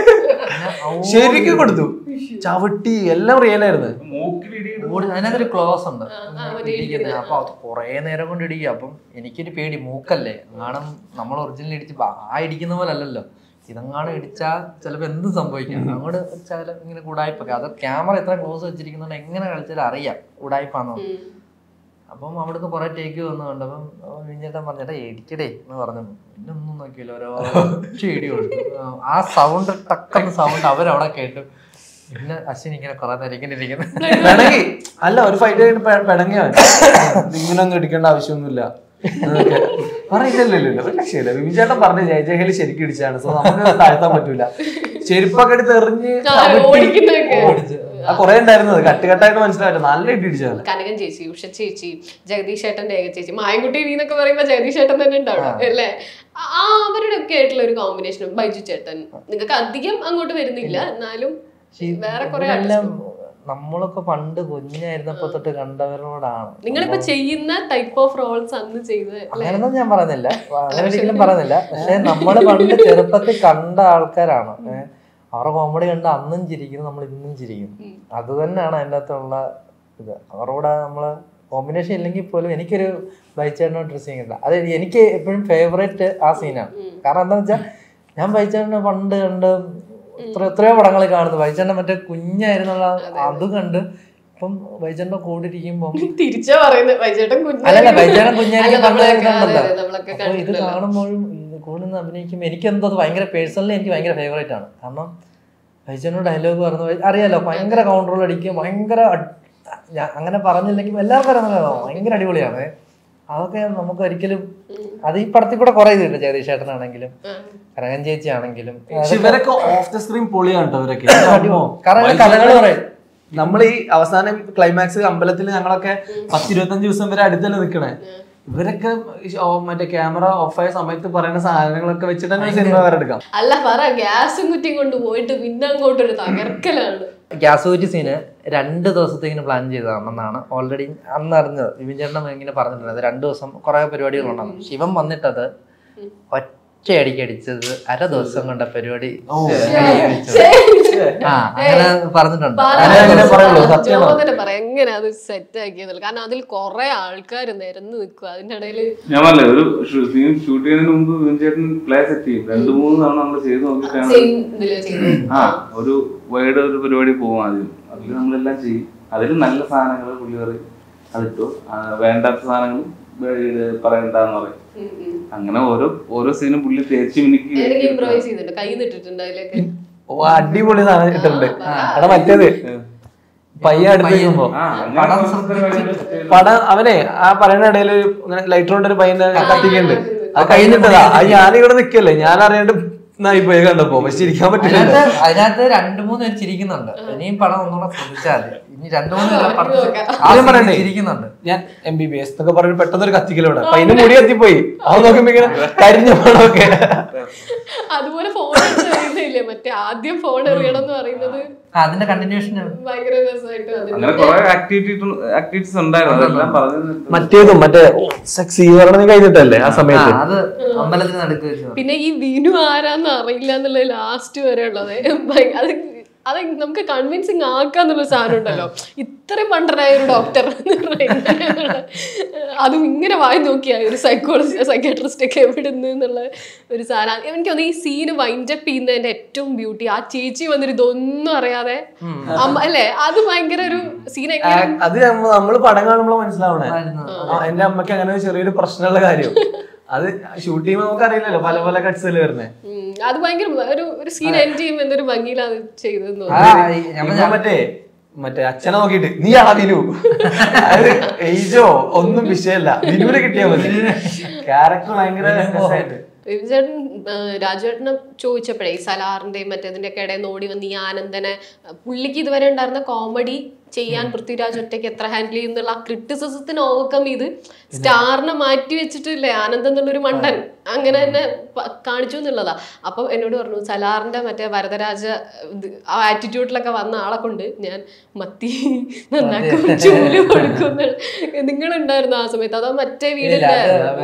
ശരിക്കും കൊടുത്തു ചവിട്ടി എല്ലാം റിയൽ ആയിരുന്നു മൂക്കിലിടി ഓടി അതിനകത്തൊരു ക്ലോസ് ഉണ്ട് ഇടിക്കുന്നത് അപ്പൊ അത് കുറേ നേരം കൊണ്ട് ഇടിക്കുക അപ്പം എനിക്കൊരു പേടി മൂക്കല്ലേ കാണും നമ്മൾ ഒറിജിനൽ ഇടിച്ച് ബ- ആ ഇടിക്കുന്ന പോലെ അല്ലല്ലോ ഇതങ്ങാണ് ഇടിച്ചാൽ ചിലപ്പോൾ എന്തും സംഭവിക്കാം അങ്ങോട്ട് വെച്ചാൽ ഇങ്ങനെ കൂടായ്പൊക്കെ അത് ക്യാമറ എത്ര ക്ലോസ് വെച്ചിരിക്കുന്നതുകൊണ്ട് എങ്ങനെ കളിച്ചാലും അറിയാം കൂടായ്പാന്ന് അപ്പം അവിടുന്ന് കുറെ ടേക്ക് വന്നു കണ്ടപ്പം വിഞ്ഞേട്ടൻ പറഞ്ഞേട്ടാ ഇടിക്കടേ എന്ന് പറഞ്ഞു പിന്നെ ഒന്നും നോക്കിയില്ല ഓരോ ഒറ്റ ഇടി കൊടുത്തു ആ സൗണ്ട് ടക്കുന്ന സൗണ്ട് അവരവിടെ കേട്ടു പിന്നെ അശ്വിൻ ഇങ്ങനെ കുറെ നേരം ഇങ്ങനെ ഇരിക്കുന്നു പിണങ്ങി അല്ല ഒരു ഫൈറ്റ് കഴിഞ്ഞ് പെ- പിണങ്ങി അവൻ ഇങ്ങനൊന്നും ഇടിക്കേണ്ട ആവശ്യമൊന്നുമില്ല എന്നൊക്കെ. പറയില്ലല്ലോ ഒരു രക്ഷയില്ല വിപിൻ ചേട്ടൻ പറഞ്ഞു ജയ ജയഹലി ശരിക്കും ഇടിച്ചാണ് സോ നമുക്ക് അത് താഴ്ത്താൻ പറ്റൂല ചെരുപ്പൊക്കെ എടുത്ത് എറിഞ്ഞ് ചവിട്ടി ഓടിക്കുന്നതൊക്കെ ആ കുറെ ഉണ്ടായിരുന്നത് കട്ട് കട്ടായിട്ട് മനസ്സിലായിട്ട് നല്ല ഇടി ഇടിച്ചാണ് കനകൻ ചേച്ചി ഉഷ ചേച്ചി ജഗദീഷ് ചേട്ടന്റെ ഏക ചേച്ചി മായൻകുട്ടി വി എന്നൊക്കെ പറയുമ്പോ ജഗദീഷ് ചേട്ടൻ തന്നെ ഉണ്ടാവും അല്ലേ ആ അവരുടെ ഒക്കെ ആയിട്ടുള്ള ഒരു കോമ്പിനേഷൻ ബൈജു ചേട്ടൻ നിങ്ങൾക്ക് അധികം അങ്ങോട്ട് വരുന്നില്ല എന്നാലും വേറെ കുറെ ഇവരെല്ലാം നമ്മളൊക്കെ പണ്ട് കുഞ്ഞായിരുന്നപ്പോ തൊട്ട് കണ്ടവരോടാണ് നിങ്ങളിപ്പോ ചെയ്യുന്ന ടൈപ്പ് ഓഫ് റോൾസ് അന്ന് ചെയ്ത അങ്ങനൊന്നും ഞാൻ പറയുന്നില്ല അങ്ങനെ ഒരിക്കലും പറയുന്നില്ല പക്ഷെ നമ്മള് പണ്ട് ചെറുപ്പത്തിൽ കണ്ട ആൾക്കാരാണ് ഏ, അവരുടെ കോമഡി കണ്ട് അന്നും ചിരിക്കുന്നു നമ്മൾ ഇന്നും ചിരിക്കും അത് തന്നെയാണ് അതിൻ്റെ അകത്തുള്ള ഇത് അവരോട് നമ്മള് കോമ്പിനേഷൻ ഇല്ലെങ്കിൽ പോലും എനിക്കൊരു ബൈച്ചേട്ടനോ ഡ്രസ്സിങ് ഇല്ല അത് എനിക്ക് എപ്പോഴും ഫേവറേറ്റ് ആ സീനാണ് കാരണം എന്താ വെച്ചാൽ ഞാൻ ബൈച്ചേട്ടനെ പണ്ട് കണ്ട് എത്ര എത്രയോ പടങ്ങൾ കാണുന്നു ബൈച്ചേട്ടൻ മറ്റേ കുഞ്ഞായിരുന്നുള്ള അത് കണ്ട് ഇപ്പം ബൈച്ചേട്ടൻ്റെ കൂടെ ഇരിക്കുമ്പോൾ തിരിച്ചാ പറയുന്നത് വൈചേട്ടൻ അല്ലല്ല ബൈച്ചേട്ടൻ കുഞ്ഞായിരിക്കും അല്ല, നമ്മളൊക്കെ- കണ്ടല്ലോ അതെ, അതെ, നമ്മളൊക്കെ അപ്പൊ ഇത് കാണുമ്പോഴും ഇത് കൂടെ നിന്ന് അഭിനയിക്കുമ്പോൾ എനിക്ക് എന്തോ അത് ഭയങ്കര പേഴ്സണലി എനിക്ക് ഭയങ്കര ഫേവറേറ്റ് ആണ് കാരണം ബൈച്ചേട്ടനോട് ഡയലോഗ് പറഞ്ഞു അറിയാലോ ഭയങ്കര കൗണ്ടറുകൾ അടിക്കുക ഭയങ്കര അട്- ഞാൻ അങ്ങനെ പറഞ്ഞില്ലെങ്കിൽ എല്ലാവർക്കും അറിയാമല്ലോ ഭയങ്കര അടിപൊളിയാണ് അതൊക്കെ നമുക്ക് ഒരിക്കലും അത് ഈ പടത്തിൽ കൂടെ കുറെ ഇതുണ്ട് ജഗദീഷ് ചേട്ടനാണെങ്കിലും കനകൻ ചേച്ചി ആണെങ്കിലും പക്ഷെ ഇവരൊക്കെ ഓഫ് ദ സ്ക്രീൻ പൊളിയാണ് കേട്ടോ ഇവരൊക്കെ കാരണം ഇവര് കഥകൾ പറയും നമ്മൾ ഈ അവസാനം ക്ലൈമാക്സ് അമ്പലത്തിൽ ഞങ്ങളൊക്കെ പത്തിരുപത്തഞ്ച് ദിവസം വരെ അടുത്തല്ലേ നിൽക്കണേ ഇവരൊക്കെ ഈ ഓ- മറ്റേ ക്യാമറ ഓഫായ സമയത്ത് പറയുന്ന സാധനങ്ങളൊക്കെ വെച്ചിട്ട് തന്നെ സിനിമ വരെ എടുക്കാം അല്ല പറ ഗ്യാസും കുറ്റിയും കൊണ്ട് പോയിട്ട് പിന്നെ അങ്ങോട്ടൊരു തകർക്കലാണ് ഗ്യാസ് ഊറ്റി സീന് രണ്ട് ദിവസത്തേക്കിന് പ്ലാൻ ചെയ്തതാണെന്നാണ് ഓൾറെഡി അന്ന് അറിഞ്ഞത് വിപിൻ ചേട്ടൻ ഇങ്ങനെ പറഞ്ഞിട്ടുണ്ട് രണ്ട് ദിവസം കുറെ പരിപാടികളുണ്ടെന്ന് ശിവൻ വന്നിട്ടത് ഒറ്റ ഒറ്റയടിക്ക് അടിച്ചത് അര ദിവസം കൊണ്ട പരിപാടി ഓ. ആ അങ്ങനെ പറഞ്ഞിട്ടുണ്ട് അങ്ങനെ അങ്ങനെ പറയുള്ളൂ, സത്യമാണോ? ജോതന്നെ പറയാം എങ്ങനെ അത് സെറ്റ് ആക്കിയെന്നുള്ളത് കാരണം അതിൽ കുറെ ആൾക്കാർ നിരന്ന് നിൽക്കുക അതിന്റെ ഇടയിൽ ഞാൻ പറഞ്ഞില്ലേ ഒരു സീൻ ഷൂട്ട് ചെയ്യുന്നതിന് മുമ്പ് വിൻ ചേട്ടൻ പ്ലേ സെറ്റ് ചെയ്യും രണ്ടു മൂന്ന് തവണ നമ്മൾ ചെയ്ത് നോക്കിയിട്ടാണ് സെയിം ഇതില് ചെയ്തത് ആ ഒരു വൈഡ് ഒരു പരിപാടി പോകും ആദ്യം അതിൽ നമ്മളെല്ലാം ചെയ്യും അതിൽ നല്ല സാധനങ്ങൾ പുള്ളി പറയും അതിട്ടു ആ, വേണ്ടാത്ത സാധനങ്ങൾ പറയണ്ടെന്ന് പറയും ഉം, ഉം. അങ്ങനെ ഓരോ ഓരോ സീനും പുള്ളി തേച്ച് മിനുക്കി ഏതെങ്കിലും ഇംപ്രവൈസ് ചെയ്തിട്ടുണ്ട് കൈ നിട്ടിട്ടുണ്ട് അതിലേക്ക് ഓ അടിപൊളി സാധനം ഇട്ടിട്ടുണ്ട് എടാ മറ്റേത് പയ്യ അടുത്ത് നിൽക്കുമ്പോ ആ അങ്ങനെ കുറച്ച് പരിപാടികൾ ചെയ്തു. പടം അവനെ ആ പറയുന്ന ഇടയിൽ ലൈറ്റർ കൊണ്ട് ഒരു പയ്യനെ കത്തിക്കുന്നുണ്ട് അത് കഴിഞ്ഞിട്ടതാ അത് ഞാനിവിടെ നിക്കല്ലേ ഞാൻ അറിയാണ്ട് നായി പോയി കണ്ടപ്പോ പക്ഷെ ഇരിക്കാൻ പറ്റില്ല അതിനകത്ത് അതിനകത്ത് രണ്ടു മൂന്ന് പേര് ചിരിക്കുന്നുണ്ട് ഇനിയും പടം ഒന്നുകൂടെ ശ്രദ്ധിച്ചാൽ മതി ഇനി രണ്ടു മൂന്ന് പേര് പടത്തിൽ ആ ആദ്യം scene പറയണ്ടേ? ചിരിക്കുന്നുണ്ട് ഞാൻ എം ബി ബി എസ് എന്നൊക്കെ പറഞ്ഞ് പെട്ടെന്ന് ഒരു കത്തിക്കലോടെ പയ്യന് മുടി കത്തിപ്പോയി അത് നോക്കുമ്പോ ഇങ്ങനെ കരിഞ്ഞ പണമൊക്കെ അതുപോലെ ഫോൺ എറിയുന്നില്ലേ മറ്റേ ആദ്യം ഫോൺ എറിയണം എന്ന് പറയുന്നത് ആ, അതിന്റെ കണ്ടിന്യൂഷൻ ഭയങ്കര രസമായിട്ട് അങ്ങനെ കുറെ ആക്ടിവിറ്റി ആക്ടിവിറ്റീസ് ഉണ്ടായിരുന്നു അതെല്ലാം പറഞ്ഞു മറ്റേതും മറ്റേ സെക്സി പറഞ്ഞ കഴിഞ്ഞിട്ടല്ലേ ആ സമയത്ത് അത് അമ്പലത്തിന് നടുക്ക് വെച്ചു പിന്നെ ഈ വിനു ആരാന്ന് അറിയില്ല എന്നുള്ള ലാസ്റ്റ് വരെ ഉള്ളത് ഭയ- അത് അത് നമുക്ക് കൺവിൻസിങ് ആക്കാന്നുള്ള സാധനം ഉണ്ടല്ലോ ഇത്രയും പണ്ടനായ ഒരു ഡോക്ടർ അതും ഇങ്ങനെ വായി നോക്കിയാ ഒരു സൈക്കോളജി സൈക്കാട്രിസ്റ്റ് ഒക്കെ എവിടെ എന്നുള്ള ഒരു സാധനം എനിക്ക് തോന്നുന്നു ഈ സീന് വൈൻഡപ്പ് ചെയ്യുന്നതിന്റെ ഏറ്റവും ബ്യൂട്ടി ആ ചേച്ചി വന്നിട്ട് ഇതൊന്നും അറിയാതെ അമ്മ അല്ലേ അത് ഭയങ്കര ഒരു സീനൊക്കെ ആ, അത് നമ്മ- നമ്മള് പടം കാണുമ്പോൾ മനസ്സിലാവണേ ആ, എന്റെ അമ്മയ്ക്ക് അങ്ങനെ ഒരു ചെറിയൊരു പ്രശ്നമുള്ള കാര്യം അത് ഷൂട്ട് ചെയ്യുമ്പോൾ നമുക്ക് അറിയില്ലല്ലോ പല പല കട്ട്സിൽ വരുന്നേ ഉം, അത് ഭയങ്കര ഒരു ഒരു സീൻ എൻഡ് ചെയ്യുമ്പോൾ എന്തൊരു ഭംഗിയിലാണ് അത് ചെയ്തതെന്ന് ആ, തോന്നുന്നു ഈ- ഞാൻ ഇവൻ മറ്റേ മറ്റേ അച്ഛനെ നോക്കിയിട്ട് നീ ആളാ വിനു അത് ഏജോ ഒന്നും വിഷയമല്ല വിനുവിനെ കിട്ടിയാ മതി ക്യാരക്ടർ ഭയങ്കര രസമായിട്ട് വിജയൻ രാജുവേട്ടനെ ചോദിച്ചപ്പോഴേ ഈ സലാറിന്റെയും മറ്റേതിന്റെ ഒക്കെ ഇടയിൽ ഓടി വന്ന് ഈ ആനന്ദനെ അഹ് പുള്ളിക്ക് ഇതുവരെ ഉണ്ടായിരുന്ന കോമഡി ചെയ്യാൻ പൃഥ്വിരാജ് ഒറ്റയ്ക്ക് എത്ര ഹാൻഡിൽ ചെയ്യുന്നുള്ള ആ ക്രിറ്റിസിസത്തിന് ഓവർകം ചെയ്ത് സ്റ്റാറിനെ മാറ്റി വെച്ചിട്ടില്ലേ ആനന്ദൻ എന്നുള്ളൊരു മണ്ടൻ അങ്ങനെ തന്നെ പ- കാണിച്ചു എന്നുള്ളതാ അപ്പൊ എന്നോട് പറഞ്ഞു സലാറിന്റെ മറ്റേ വരദരാജ ഇത് ആ ആറ്റിറ്റ്യൂഡിലൊക്കെ വന്ന ആളെ കൊണ്ട് ഞാൻ മത്തി നന്നാക്കും ചൂല് കൊടുക്കും നിങ്ങൾ ഉണ്ടായിരുന്നു ആ സമയത്ത് അതോ മറ്റേ വീടിന്റെ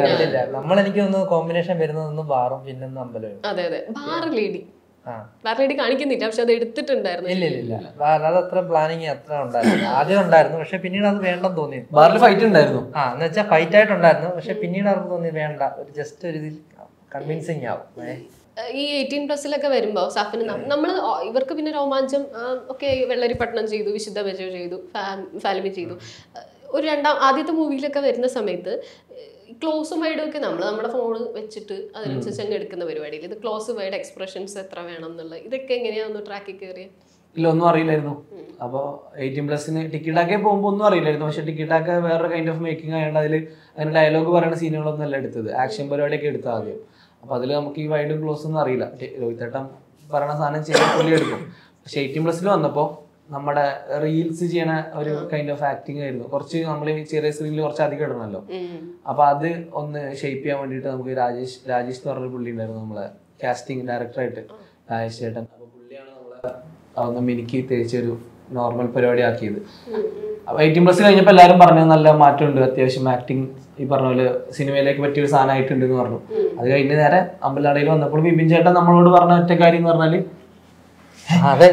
നമ്മൾ എനിക്ക് തോന്നുന്നു കോമ്പിനേഷൻ വരുന്നതൊന്ന് ബാറും പിന്നെ അമ്പലവും അതെ അതെ ബാർ ലേഡി ആ ബാർ ലേഡി കാണിക്കുന്നില്ല പക്ഷെ അത് എടുത്തിട്ടുണ്ടായിരുന്നു ഇല്ല ഇല്ല ഇല്ല ബാ- അത് അത്ര പ്ലാനിങ് അത്ര ഉണ്ടായിരുന്നു ആദ്യം ഉണ്ടായിരുന്നു പക്ഷെ പിന്നീട് അത് വേണ്ടെന്ന് തോന്നി ബാറിൽ ഫൈറ്റ് ഉണ്ടായിരുന്നു ആ എന്ന് വെച്ചാൽ ഫൈറ്റ് ആയിട്ടുണ്ടായിരുന്നു പക്ഷെ പിന്നീട് അവർക്ക് തോന്നി വേണ്ട ഒരു ജസ്റ്റ് ഒരു ഇതിൽ കൺവിൻസിങ് ആവും ഏ. ഏഹ് ഈ എയ്റ്റീൻ പ്ലസിലൊക്കെ വരുമ്പോൾ സഫിന് നമ്മൾ ഇവർക്ക് പിന്നെ രോമാഞ്ചം ഒക്കെ വെള്ളരിപ്പട്ടണം ചെയ്തു വിശുദ്ധ ബജോ ചെയ്തു ഫാലിമി ചെയ്തു ഏഹ് ഒരു രണ്ടാം ആദ്യത്തെ മൂവിയിലൊക്കെ വരുന്ന സമയത്ത് ക്ലോസും വൈഡും ഒക്കെ നമ്മൾ നമ്മുടെ ഫോൺ വെച്ചിട്ട് അതിനനുസരിച്ച് അങ്ങ് എടുക്കുന്ന പരിപാടിയിൽ ഇത് ക്ലോസ് വൈഡ് എക്സ്പ്രഷൻസ് എത്ര വേണം എന്നുള്ളത് ഇതൊക്കെ എങ്ങനെയാണെന്ന് ട്രാക്കിൽ കയറിയ ഇല്ല ഒന്നും അറിയില്ലായിരുന്നു അപ്പോൾ എയ്റ്റീൻ പ്ലസിന് ടിക്കറ്റാക്കെ പോകുമ്പോൾ ഒന്നും അറിയില്ലായിരുന്നു പക്ഷെ ടിക്കറ്റാക്കെ വേറെ കൈൻഡ് ഓഫ് മേക്കിംഗ് ആയതുകൊണ്ട് അതിൽ അങ്ങനെ ഡയലോഗ് പറയുന്ന സീനുകളൊന്നും അല്ല എടുത്തത് ആക്ഷൻ പരിപാടിയൊക്കെ എടുത്തത് ആദ്യം അപ്പോൾ അതിൽ നമുക്ക് ഈ വൈഡും ക്ലോസ് ഒന്നും അറിയില്ല ടി- രോഹിത്തേട്ടൻ പറയുന്ന സാധനം ചെയ്യാൻ പുള്ളി എടുക്കും പക്ഷെ എയ്റ്റീൻ പ്ലസിൽ വന്നപ്പോൾ നമ്മുടെ റീൽസ് ചെയ്യണ ഒരു കൈൻഡ് ഓഫ് ആക്ടിങ് ആയിരുന്നു കുറച്ച് നമ്മൾ ഈ ചെറിയ സ്ക്രീനിൽ കുറച്ച് അധികം ഇടണമല്ലോ അപ്പൊ അത് ഒന്ന് ഷേപ്പ് ചെയ്യാൻ വേണ്ടിയിട്ട് നമുക്ക് രാജേഷ് രാജേഷ് എന്ന് പറഞ്ഞൊരു പുള്ളി ഉണ്ടായിരുന്നു നമ്മളെ കാസ്റ്റിംഗ് ഡയറക്ടറായിട്ട് രാജേഷ് ചേട്ടൻ അപ്പൊ പുള്ളിയാണ് നമ്മളെ അതൊന്ന് മിനുക്കി തേച്ചൊരു നോർമൽ പരിപാടി ആക്കിയത് അപ്പൊ എയ്റ്റീൻ പ്ലസ് കഴിഞ്ഞപ്പോൾ എല്ലാവരും പറഞ്ഞു നല്ല മാറ്റമുണ്ട് അത്യാവശ്യം ആക്ടിങ് ഈ പറഞ്ഞ പോലെ സിനിമയിലേക്ക് പറ്റിയ ഒരു സാധനമായിട്ടുണ്ട് എന്ന് പറഞ്ഞു അത് കഴിഞ്ഞ് നേരെ അമ്പലനടയിൽ വന്നപ്പോൾ ബിബിൻ ചേട്ടൻ നമ്മളോട് പറഞ്ഞ ഒറ്റ കാര്യം എന്ന് പറഞ്ഞാല് അതെ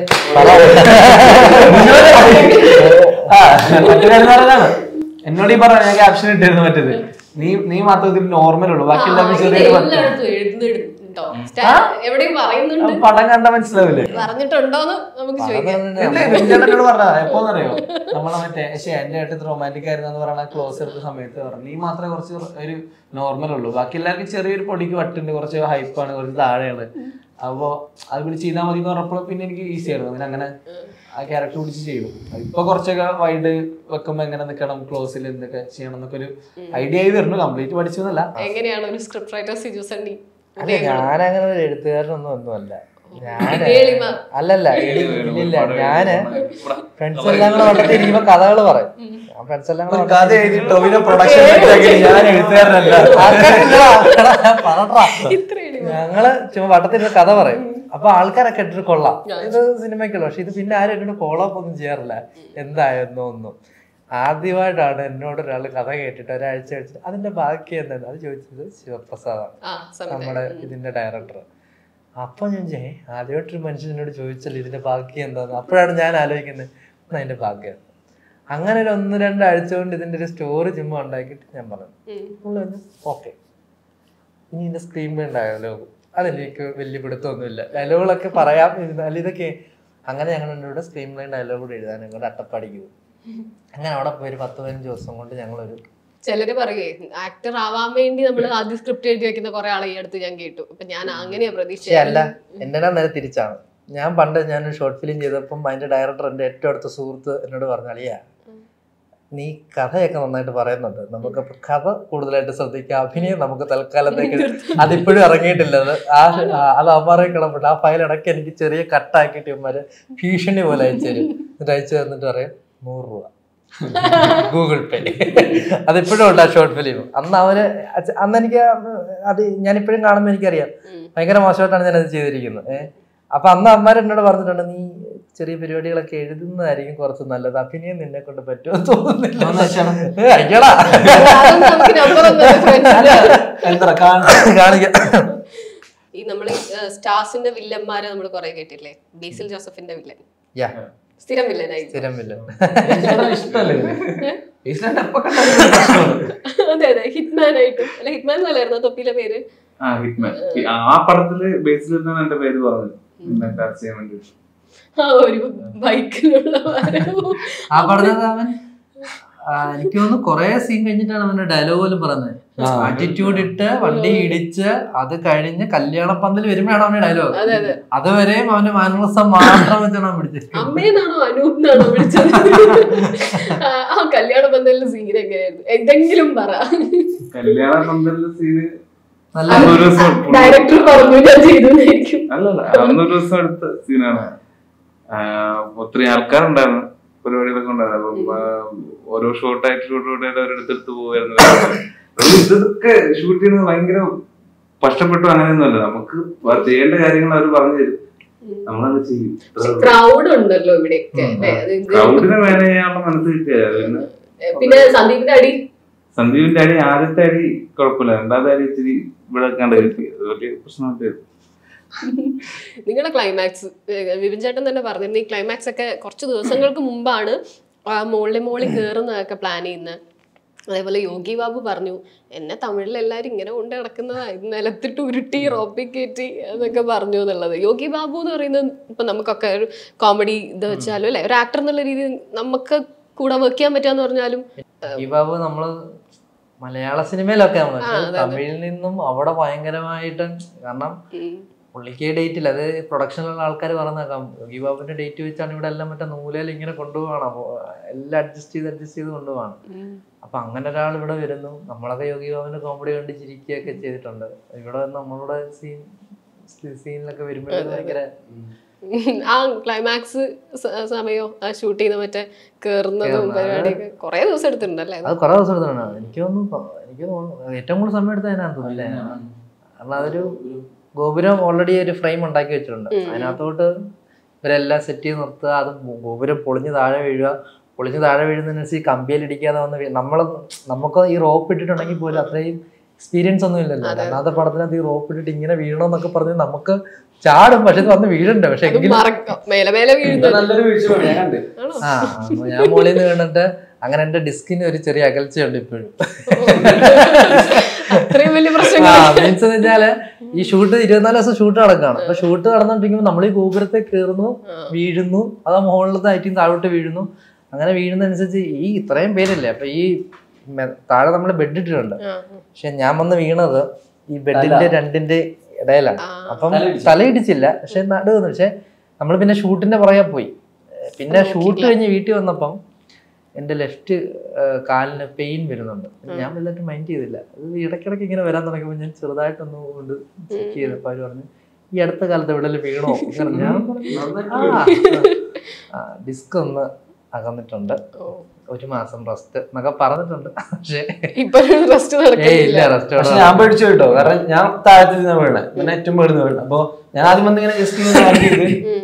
ആ, മറ്റേ കാര്യം എന്ന് പറഞ്ഞാണ് എന്നോട് ഈ പറഞ്ഞ ഞാൻ ക്യാപ്ഷൻ ഇട്ടിരുന്നു മറ്റേത് നീ നീ മാത്രം ഇതിൽ നോർമൽ ഉള്ളൂ ബാക്കി എല്ലാവരും ചെറിയൊരു പറ്റ എല്ലായിടത്തും എഴുതുന്നുണ്ടോ എവിടെയും പറയുന്നുണ്ട് പടം കണ്ട മനസ്സിലാവില്ലേ പറഞ്ഞിട്ടുണ്ടോന്ന് നമുക്ക് ചോദിക്കാം എന്നോട് പറഞ്ഞ എപ്പോന്നറിയോ നമ്മളെ മറ്റേ പക്ഷേ എന്റെ ഏട്ടത്തിൽ റൊമാൻറ്റിക് ആയിരുന്നു പറഞ്ഞ ക്ലോസ് എടുത്ത സമയത്ത് പറഞ്ഞു നീ മാത്രമേ കുറച്ച് ഒരു നോർമൽ ഉള്ളൂ ബാക്കി എല്ലാവർക്കും ചെറിയൊരു പൊടിക്ക് വട്ടുണ്ട് കുറച്ച് ഹൈപ്പാണ് കുറച്ച് താഴെയാണ് അപ്പോ അത് പിടിച്ച് ചെയ്താൽ മതി എന്ന് പറഞ്ഞപ്പോൾ പിന്നെ എനിക്ക് ഈസി ആയിരുന്നു പിന്നെ അങ്ങനെ ആ ക്യാരക്ടർ പിടിച്ച് ചെയ്യും ഇപ്പൊ കുറച്ചൊക്കെ വൈഡ് വെക്കുമ്പോ എങ്ങനെ നിൽക്കണം ക്ലോസിൽ എന്തൊക്കെ ചെയ്യണം എന്നൊക്കെ ഒരു ഐഡിയ ആയി വരുന്നു കംപ്ലീറ്റ് പഠിച്ചതല്ല എങ്ങനെയാണ് ഒരു സ്ക്രിപ്റ്റ് റൈറ്റർ സിജു സണ്ണി അല്ല ഞാനങ്ങനെ ഒരു എഴുത്തുകാരനൊന്നും ഒന്നുമല്ല ഞാന് കേളിമാർ. അല്ലല്ല ഇല്ലില്ല ഞാന് ഫ്രണ്ട്സ് എല്ലാം കൂടെ വട്ടത്തിൽ ഇരിക്കുമ്പോ കഥകൾ പറയും ഫ്രണ്ട്സ് എല്ലാം കൂടെ കഥ എഴുതി ടൊവിനോ പ്രൊഡക്ഷൻ ഞാൻ എഴുത്തുകാരനല്ല ആൾക്കാരില്ലടാ, പറടാ. ഇത്രയാണ് ഞങ്ങള് ചുമ്മാ വട്ടത്തിരുന്ന് കഥ പറയും അപ്പൊ ആൾക്കാരൊക്കെ ഇട്ടിട്ട് കൊള്ളാം ഇത് സിനിമയ്ക്കുള്ള പക്ഷെ ഇത് പിന്നെ ആരും എന്നോട് ഫോളോ അപ്പ് ഒന്നും ചെയ്യാറില്ല എന്തായെന്നോ ഒന്നും ആദ്യമായിട്ടാണ് എന്നോട് ഒരാൾ കഥ കേട്ടിട്ട് ഒരാഴ്ച കഴിച്ചിട്ട് അതിന്റെ ബാക്കി എന്താണ് അത് ചോദിച്ചത് ശിവപ്രസാദാണ് ആ സമയത്ത് നമ്മുടെ ഇതിന്റെ ഡയറക്ടർ അപ്പൊ ഞാൻ ചേ ആദ്യമായിട്ടൊരു മനുഷ്യൻ എന്നോട് ചോദിച്ചല്ലോ ഇതിന്റെ ബാക്കി എന്താന്ന് അപ്പോഴാണ് ഞാൻ ആലോചിക്കുന്നത് "എന്നാ അതിന്റെ ബാക്കി എന്താ?" അങ്ങനെ ഒരു ഒന്ന് രണ്ടാഴ്ച കൊണ്ട് ഇതിന്റെ ഒരു സ്റ്റോറി ചുമ്മാ ഉണ്ടാക്കിയിട്ട് ഞാൻ പറഞ്ഞു ഉം. പുള്ളി പറഞ്ഞു ഓക്കെ ഇനി ഇതിന്റെ സ്ക്രീൻ പ്ലേ ഡയലോഗ് അതെനിക്ക് വലിയ പിടുത്തമൊന്നുമില്ല ഡയലോഗുകളൊക്കെ പറയാം ഇരുന്നാലും ഇതൊക്കെ അങ്ങനെ ഞങ്ങൾ എന്നോട് സ്ക്രീൻ പ്ലേ ഡയലോഗ് കൂടെ എഴുതാൻ ഞങ്ങളുടെ അട്ടപ്പാടിക്ക് പോകും അങ്ങനെ അവിടെ പോയി ഒരു പത്ത് പതിനഞ്ച് ദിവസം കൊണ്ട് ഞങ്ങളൊരു ചിലര് പറയുവേ ആക്ടർ ആവാൻ വേണ്ടി നമ്മൾ ആദ്യം സ്ക്രിപ്റ്റ് എഴുതി വെക്കുന്ന കുറെ ആളെ ഈ അടുത്ത് ഞാൻ കേട്ടു അപ്പൊ ഞാൻ അങ്ങനെയാ പക്ഷെ പ്രതീക്ഷിച്ചത് അല്ല എൻ്റെ നേരെ തിരിച്ചാണ് ഞാൻ പണ്ട് ഞാനൊരു ഷോർട്ട് ഫിലിം ചെയ്തപ്പം അതിന്റെ ഡയറക്ടർ എൻ്റെ ഏറ്റവും അടുത്ത സുഹൃത്ത് എന്നോട് പറഞ്ഞു അളിയാ നീ കഥയൊക്കെ നന്നായിട്ട് പറയുന്നുണ്ട് നമുക്ക് അപ്പൊ കഥ കൂടുതലായിട്ട് ശ്രദ്ധിക്കാം അഭിനയം നമുക്ക് തൽക്കാലത്തേക്ക് അതിപ്പോഴും ഇറങ്ങിയിട്ടില്ല അത് ആ ആ, അത് അമ്മാറെ കിടപ്പുണ്ട് ആ ഫയൽ ഇടയ്ക്ക് എനിക്ക് ചെറിയ കട്ടാക്കിയിട്ട് ഇവന്മാര് ഭീഷണി പോലെ അയച്ചു തരും എന്നിട്ട് അയച്ചു തന്നിട്ട് പറയും നൂറ് രൂപ ഗൂഗിൾ പേ അതിപ്പോഴും ഉണ്ട് ആ ഷോർട്ട് ഫിലിം അന്ന് അവര് അച്ഛ- അന്ന് എനിക്ക് അത് ഞാനിപ്പോഴും കാണുമ്പോൾ എനിക്കറിയാം ഉം. ഭയങ്കര മോശമായിട്ടാണ് ഞാനത് ചെയ്തിരിക്കുന്നത് ഏഹ് അപ്പൊ അന്ന് അമ്മമാർ എന്നോട് പറഞ്ഞിട്ടുണ്ട് നീ ചെറിയ പരിപാടികളൊക്കെ എഴുതുന്നതായിരിക്കും കുറച്ച് നല്ലത് അഭിനയം നിന്നെ കൊണ്ട് പറ്റുമോ തോന്നുന്നില്ല ഏ, അയ്യടാ അതൊന്നും നമുക്ക് number ഒന്നും friends ല്. എന്താ കാണാൻ കാണിക്കാം ഈ നമ്മൾ സ്റ്റാർസിന്റെ വില്ലന്മാരെ നമ്മൾ കുറെ കേട്ടില്ലേ ബേസിൽ ജോസഫിന്റെ വില്ലൻ യാ സ്ഥിരം വില്ലനായി സ്ഥിരം വില്ലൻ ഇഷ്ടമല്ലേ ഈസ്ലാൻഡ് എപ്പോ കണ്ടാലും പ്രശ്നമാണ്. അതെ അതെ ഹിറ്റ്മാൻ ആയിട്ടും അല്ല ഹിറ്റ്മാൻ എന്നല്ലായിരുന്നു തൊപ്പിയിലെ പേര് ആ ഹിറ്റ്മാൻ ആ പടത്തില് ബേസിൽ നിന്നാണ് എന്റെ പേര് പറഞ്ഞത് എന്നെ cast ചെയ്യാൻ വേണ്ടി ആ ഒരു ബൈക്കിലുള്ള മരവും. ആ പറഞ്ഞത് അവൻ ആ, എനിക്ക് തോന്നുന്നു കൊറേ സീൻ കഴിഞ്ഞിട്ടാണ് അവന്റെ ഡയലോഗ് പോലും പറഞ്ഞത് ആ. ആറ്റിറ്റ്യൂഡ് ഇട്ട് വണ്ടി ഇടിച്ച് അത് കഴിഞ്ഞ് കല്യാണ പന്തൽ വരുമ്പോഴാണ് അവന്റെ ഡയലോഗ് അതെ അതെ അതുവരെയും അവന്റെ മാനസം മാത്രം വെച്ചാണ് അവൻ പിടിച്ചത് അമ്മയെന്നാണോ അനൂപ്നാണോ വിളിച്ചത് ആ, ആ കല്യാണ പന്തലിന്റെ സീൻ എങ്ങനെയായിരുന്നു എന്തെങ്കിലും പറ കല്യാണ പന്തലിലെ സീന് നല്ല ഒരു ദിവസം full- ഡയറക്ടർ പറഞ്ഞു ഞാൻ ചെയ്തു അല്ലല്ല അന്നൊരു ദിവസം എടുത്ത സീനാണ് ഒത്തിരി ആൾക്കാരുണ്ടായിരുന്നു പരിപാടികളൊക്കെ ഉണ്ടായിരുന്നു അപ്പം ആ, ഓരോ ഷോട്ടായിട്ട് ഷോട്ട് ഷോട്ടായിട്ട് അവരെടുത്തെടുത്ത് പോകുമായിരുന്നു ഇതൊക്കെ ഷൂട്ട് ചെയ്യുന്നത് ഭയങ്കര കഷ്ടപ്പെട്ടു അങ്ങനെയൊന്നുമല്ല നമുക്ക് വ- ചെയ്യേണ്ട കാര്യങ്ങൾ അവർ പറഞ്ഞു തരും നമ്മളത് ചെയ്യും ക്രൗഡ് ഉണ്ടല്ലോ ഇവിടെയൊക്കെ അല്ലേ? അത് ഇത് ക്രൗഡിനെ മാനേജ് ചെയ്യാനുള്ള മനസ്സ് കിട്ടിയത് പിന്നെ പിന്നെ സന്ദീപിന്റെ അടി സന്ദീപിന്റെ അടി ആദ്യത്തെ അടി കുഴപ്പമില്ല രണ്ടാമത്തെ അടി ഇച്ചിരി ഇവിടെ കണ്ട് കിട്ടി അത് വലിയ പ്രശ്നമായിട്ട് നിങ്ങളുടെ ക്ലൈമാക്സ് വിപിൻ ചേട്ടൻ തന്നെ പറഞ്ഞിരുന്നു ഈ ക്ലൈമാക്സ് ഒക്കെ കുറച്ച് ദിവസങ്ങൾക്ക് മുമ്പാണ് ആ മുകളിൽ മുകളിൽ കയറുന്നതൊക്കെ പ്ലാൻ ചെയ്യുന്നത് അതേപോലെ യോഗി ബാബു പറഞ്ഞു എന്നെ തമിഴിൽ എല്ലാവരും ഇങ്ങനെ കൊണ്ട് കിടക്കുന്നതാ ഇത് നിലത്തിട്ട് ഉരുട്ടി റോപ്പി കയറ്റി എന്നൊക്കെ പറഞ്ഞു എന്നുള്ളത് യോഗി ബാബു എന്ന് പറയുന്നത് ഇപ്പൊ നമുക്കൊക്കെ ഒരു കോമഡി ഇത് വെച്ചാലും അല്ലെ ഒരു ആക്ടർ എന്നുള്ള രീതിയിൽ നമുക്ക് കൂടെ വർക്ക് ചെയ്യാൻ പറ്റാന്ന് പറഞ്ഞാലും ഈ ബാബു നമ്മള് മലയാള സിനിമയിലൊക്കെ ആണ് പക്ഷെ ആ, അതെ, അതെ. തമിഴിൽ നിന്നും അവിടെ ഭയങ്കരമായിട്ട് കാരണം ഉം, പുള്ളിക്ക് ഡേറ്റ് ഇല്ല അത് പ്രൊഡക്ഷനിലുള്ള ആൾക്കാർ പറഞ്ഞേക്കാം യോഗി ബാബുവിന്റെ ഡേറ്റ് വെച്ചാണ് ഇവിടെ എല്ലാം മറ്റേ നൂലയിൽ ഇങ്ങനെ കൊണ്ടുപോകണം അപ്പൊ എല്ലാം അഡ്ജസ്റ്റ് ചെയ്ത് അഡ്ജസ്റ്റ് ചെയ്ത് കൊണ്ടുപോകണം ഉം. അപ്പൊ അങ്ങനെ ഒരാൾ ഇവിടെ വരുന്നു നമ്മളൊക്കെ യോഗി ബാബുവിന്റെ കോമഡി കണ്ട് ചിരിക്കുകയൊക്കെ ചെയ്തിട്ടുണ്ട് ഇവിടെ വന്ന് നമ്മളുടെ സീൻ സീനിലൊക്കെ വരുമ്പോഴേ ഭയങ്കര ആ ക്ലൈമാക്സ് സമയോ ആ ഷൂട്ട് ചെയ്യുന്ന മറ്റേ കേറുന്നതും പരിപാടിയൊക്കെ കുറെ ദിവസം എടുത്തിട്ടുണ്ടല്ലേ അത് കുറെ ദിവസം എടുത്തിട്ടുണ്ട് എനിക്ക് തോന്നുന്നു പ- എനിക്ക് തോന്നുന്നു ഏറ്റവും കൂടുതൽ സമയം എടുത്ത അതിനകത്ത് തോന്നുന്നില്ലേ കാരണം അതൊരു ഗോപുരം ഓൾറെഡി ഒരു ഫ്രെയിം ഉണ്ടാക്കി വെച്ചിട്ടുണ്ട് അതിനകത്തോട്ട് ഇവരെല്ലാം സെറ്റ് ചെയ്ത് നിർത്തുക അത് ഗോപുരം പൊളിഞ്ഞ് താഴെ വീഴുക പൊളിഞ്ഞ് താഴെ വീഴുന്നതിനനുസരിച്ച് കമ്പിയിൽ ഇടിക്കാതെ വന്ന് വീ- നമ്മള് നമുക്ക് ഈ റോപ്പ് ഇട്ടിട്ടുണ്ടെങ്കിൽ പോലും അത്രയും എക്സ്പീരിയൻസ് ഒന്നും ഇല്ലല്ലോ രണ്ടാമത്തെ പടത്തിനകത്ത് ഈ റോപ്പ് ഇട്ടിട്ട് ഇങ്ങനെ വീഴണമെന്നൊക്കെ പറഞ്ഞ് നമുക്ക് ചാടും പക്ഷെ ഇത് വന്ന് വീഴണ്ടേ പക്ഷെ അത് എങ്കിലും മറക്കാം മേലെ മേലെ വീഴുന്നത് നല്ലൊരു വീഴ്ച പണി ഞാൻ കണ്ട് ആണോ ആ അപ്പൊ ഞാൻ മുകളിൽ നിന്ന് വീണിട്ട് അങ്ങനെ എന്റെ ഡിസ്കിന് ഒരു ചെറിയ അകൽച്ചയുണ്ട് ഇപ്പോഴും അത്രയും വലിയ ആ പ്രശ്നങ്ങൾ മീൻസ് എന്ന് വെച്ചാല് ഈ ഷൂട്ട് ഇരുപത്തിനാല് ദിവസം ഷൂട്ട് നടക്കുകയാണ് അപ്പൊ ഷൂട്ട് നടന്നുകൊണ്ടിരിക്കുമ്പോൾ നമ്മൾ ഈ ഗോപുരത്തെ കയറുന്നു വീഴുന്നു അത് മുകളിലത്തെ ഐറ്റിയും താഴോട്ട് വീഴുന്നു അങ്ങനെ വീഴുന്നതനുസരിച്ച് ഈ ഇത്രയും പേരല്ലേ അപ്പൊ ഈ മെ- താഴെ നമ്മൾ ബെഡ് ഇട്ടിട്ടുണ്ട് പക്ഷെ ഞാൻ വന്ന് വീണത് ഈ ബെഡിന്റെ രണ്ടിന്റെ ഇടയിലാണ് അപ്പം തലയിടിച്ചില്ല പക്ഷെ നടുവന്നു പക്ഷെ നമ്മൾ പിന്നെ ഷൂട്ടിന്റെ പുറകെ പോയി ഏഹ് പിന്നെ ഷൂട്ട് കഴിഞ്ഞ് വീട്ടിൽ വന്നപ്പം എൻ്റെ ലെഫ്റ്റ് കാലിന് പെയിൻ വരുന്നുണ്ട് ഞാൻ വലുതായിട്ട് മൈൻഡ് ചെയ്തില്ല അത് ഇടയ്ക്കിടയ്ക്ക് ഇങ്ങനെ വരാൻ തുടങ്ങിയപ്പോൾ ഞാൻ ചെറുതായിട്ടൊന്ന് കൊണ്ട് ചെക്ക് ചെയ്തപ്പോൾ അവർ പറഞ്ഞു ഈ അടുത്ത കാലത്ത് എവിടെ വീണോ ഇങ്ങനെ ഞാൻ പറഞ്ഞു, ആ ഡിസ്ക് ഒന്ന് അകന്നിട്ടുണ്ട് ഒരു മാസം റെസ്റ്റ് എന്നൊക്കെ പറഞ്ഞിട്ടുണ്ട് പക്ഷേ ഇപ്പൊ റെസ്റ്റ് ഏ നടക്കില്ല ഇല്ല റെസ്റ്റ് പക്ഷെ ഞാൻ പേടിച്ചു കേട്ടോ കാരണം ഞാൻ താഴത്തിൽ നിന്ന് വീണേ പിന്നെ ഏറ്റവും പേടുന്ന വീണ അപ്പൊ ഞാൻ ആദ്യം വന്ന് ഇങ്ങനെ ജസ്റ്റ് ഇങ്ങനെ ചെയ്ത്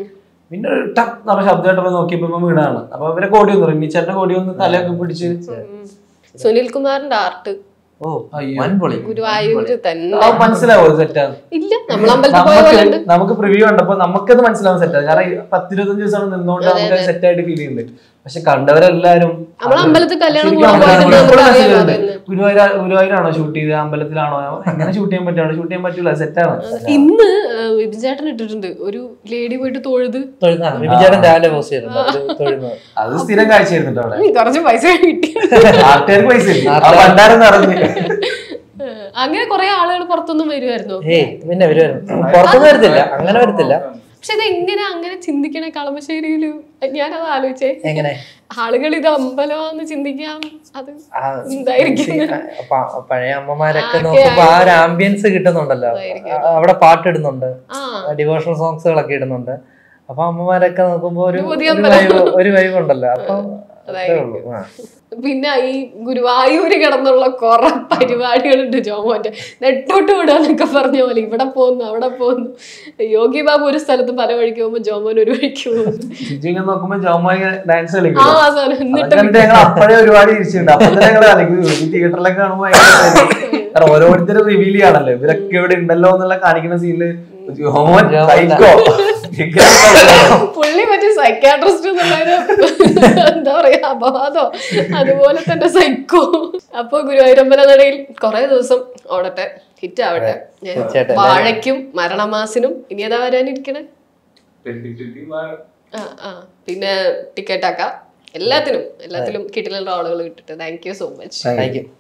പിന്നെ ഒരു ടപ്പ് എന്ന് പറഞ്ഞ ശബ്ദം കേട്ടപ്പോ നോക്കിയപ്പോ ഇവൻ വീണാണ് അപ്പൊ ഇവരെ കോടി വന്നു റിന്നിച്ചേട്ടന്റെ കോടി വന്ന് തലയൊക്കെ പിടിച്ച് സുനിൽ കുമാറിന്റെ ആർട്ട് ഓ അയ്യോ. വൻപൊളി ഗുരുവായൂര് തന്നെ ആ മനസ്സിലാവും സെറ്റാണ് ഇല്ല നമ്മൾ അമ്പലത്തിൽ പോയ പോലെ ഉണ്ട് നമുക്ക് നമുക്ക് പ്രിവ്യൂ കണ്ടപ്പോ നമുക്കത് മനസ്സിലാവും സെറ്റാണ് കാരണം ഈ പത്തിരുപത്തഞ്ച് ദിവസം നിന്നുകൊണ്ട് നമുക്ക് സെറ്റ് ആയിട്ട് ഫീൽ ചെയ്യുന്നുണ്ട് പക്ഷെ കണ്ടവരെല്ലാരും നമ്മൾ അമ്പലത്തിൽ കല്യാണം ശരിക്കും കൂടാൻ അമ്പലത്തിൽ പോയത് ഇപ്പോഴും അറിയാലോ മനസ്സിലുണ്ട്. അതന്നെ. ഗുരുവായൂർ ഗുരുവായൂരാണോ ഷൂട്ട് ചെയ്ത് അമ്പലത്തിലാണോ എങ്ങനെ ഷൂട്ട് ചെയ്യാൻ പറ്റും അവിടെ ഷൂട്ട് ചെയ്യാൻ പറ്റൂല സെറ്റാണ് ഇന്ന് വിപിൻ ചേട്ടൻ ഇട്ടിട്ടുണ്ട് ഒരു ലേഡി പോയിട്ട് തൊഴുത് തൊഴുന്ന വിഭിചേട്ടൻ രാവിലെ പോസ്റ്റ് ചെയ്തിട്ടുണ്ട് അവര് തൊഴുന്നത് അത് സ്ഥിരം കാഴ്ചയായിരുന്നു അവിടെ ഉം, കുറച്ച് പൈസ കിട്ടി നാട്ടുകാർക്ക് പൈസ ഇല്ല. ആ ഭണ്ഡാരം നിറഞ്ഞ് അങ്ങനെ കുറെ ആളുകൾ പുറത്തൊന്നും വരുമായിരുന്നു ഏയ് പിന്നെ വരുമായിരുന്നു പുറത്തുനിന്ന് വരത്തില്ല അങ്ങനെ വരത്തില്ല പക്ഷെ ഇത് എങ്ങനെ അങ്ങനെ ചിന്തിക്കണേ കളമശ്ശേരിയില് ഞാനത് ആലോചിച്ചേ എങ്ങനെ ആളുകൾ ഇത് അമ്പലമാന്ന് ചിന്തിക്കാം അത് ആ, എന്തായിരിക്കും പ- പഴയ അമ്മമാരൊക്കെ ആ, നോക്കുമ്പോ ആ ഒരു ആംബിയൻസ് കിട്ടുന്നുണ്ടല്ലോ അതായിരിക്കും. ആ, അവിടെ പാട്ടിടുന്നുണ്ട് ആ ഡിവോഷണൽ സോങ്സുകളൊക്കെ ഇടുന്നുണ്ട് അപ്പൊ അമ്മമാരൊക്കെ നോക്കുമ്പോ ഒരു ഒരു പുതിയ ഒരു അമ്പലം. vibe- ഒരു വൈബ് ഉണ്ടല്ലോ അപ്പൊ അത്രേ ഉള്ളൂ ആ. പിന്നെ ഈ ഗുരുവായൂര് കിടന്നുള്ള കുറെ പരിപാടികളുണ്ട് ജോമോന്റെ നെട്ടോട്ട് വിടാന്നൊക്കെ പറഞ്ഞ പോലെ ഇവിടെ പോകുന്നു അവിടെ പോകുന്നു യോഗി ബാബു ഒരു സ്ഥലത്ത് പല വഴിക്ക് പോകുമ്പോ ജോമോൻ ഒരു വഴിക്ക് പോകുന്നു ജിജു ഇങ്ങനെ നോക്കുമ്പോ ജോമായി ഡാൻസ് ആ കളിക്കും സാധനം എന്നിട്ട് അതൊക്കെ കണ്ടിട്ട് ഞങ്ങൾ അപ്പോഴേ ഒരുപാട് ഇരിച്ചിട്ടുണ്ട് അപ്പൊ തന്നെ ഞങ്ങൾ കളിക്കും ഈ തിയേറ്ററിലൊക്കെ കാണുമ്പോ ഭയങ്കര രസായിരിക്കും. കാരണം ഓരോരുത്തരും റിവീൽ ചെയ്യാണല്ലോ ഇവരൊക്കെ ഇവിടെ ഉണ്ടല്ലോ എന്നുള്ള കാണിക്കുന്ന സീനില് ജോമോൻ സൈക്കോ പുള്ളി മറ്റേ സൈക്കാട്രിസ്റ്റ് എന്നുള്ളൊരു എന്താ പറയാ അപവാദോ അതുപോലെ തന്നെ സൈക്കോ അപ്പൊ ഗുരുവായൂരമ്പല നടയിൽ കുറെ ദിവസം ഓടട്ടെ ഹിറ്റ് ആവട്ടെ ഞാൻ തീർച്ചയായിട്ടും. വാഴയ്ക്കും മരണമാസിനും ഇനി ഏതാ വരാനിരിക്കണേ ആ ആ പിന്നെ ടിക്കറ്റ് ആക്കാം എല്ലാത്തിനും എല്ലാത്തിലും കിട്ടിലുള്ള ആളുകൾ കിട്ടിട്ട് thank you so much thank U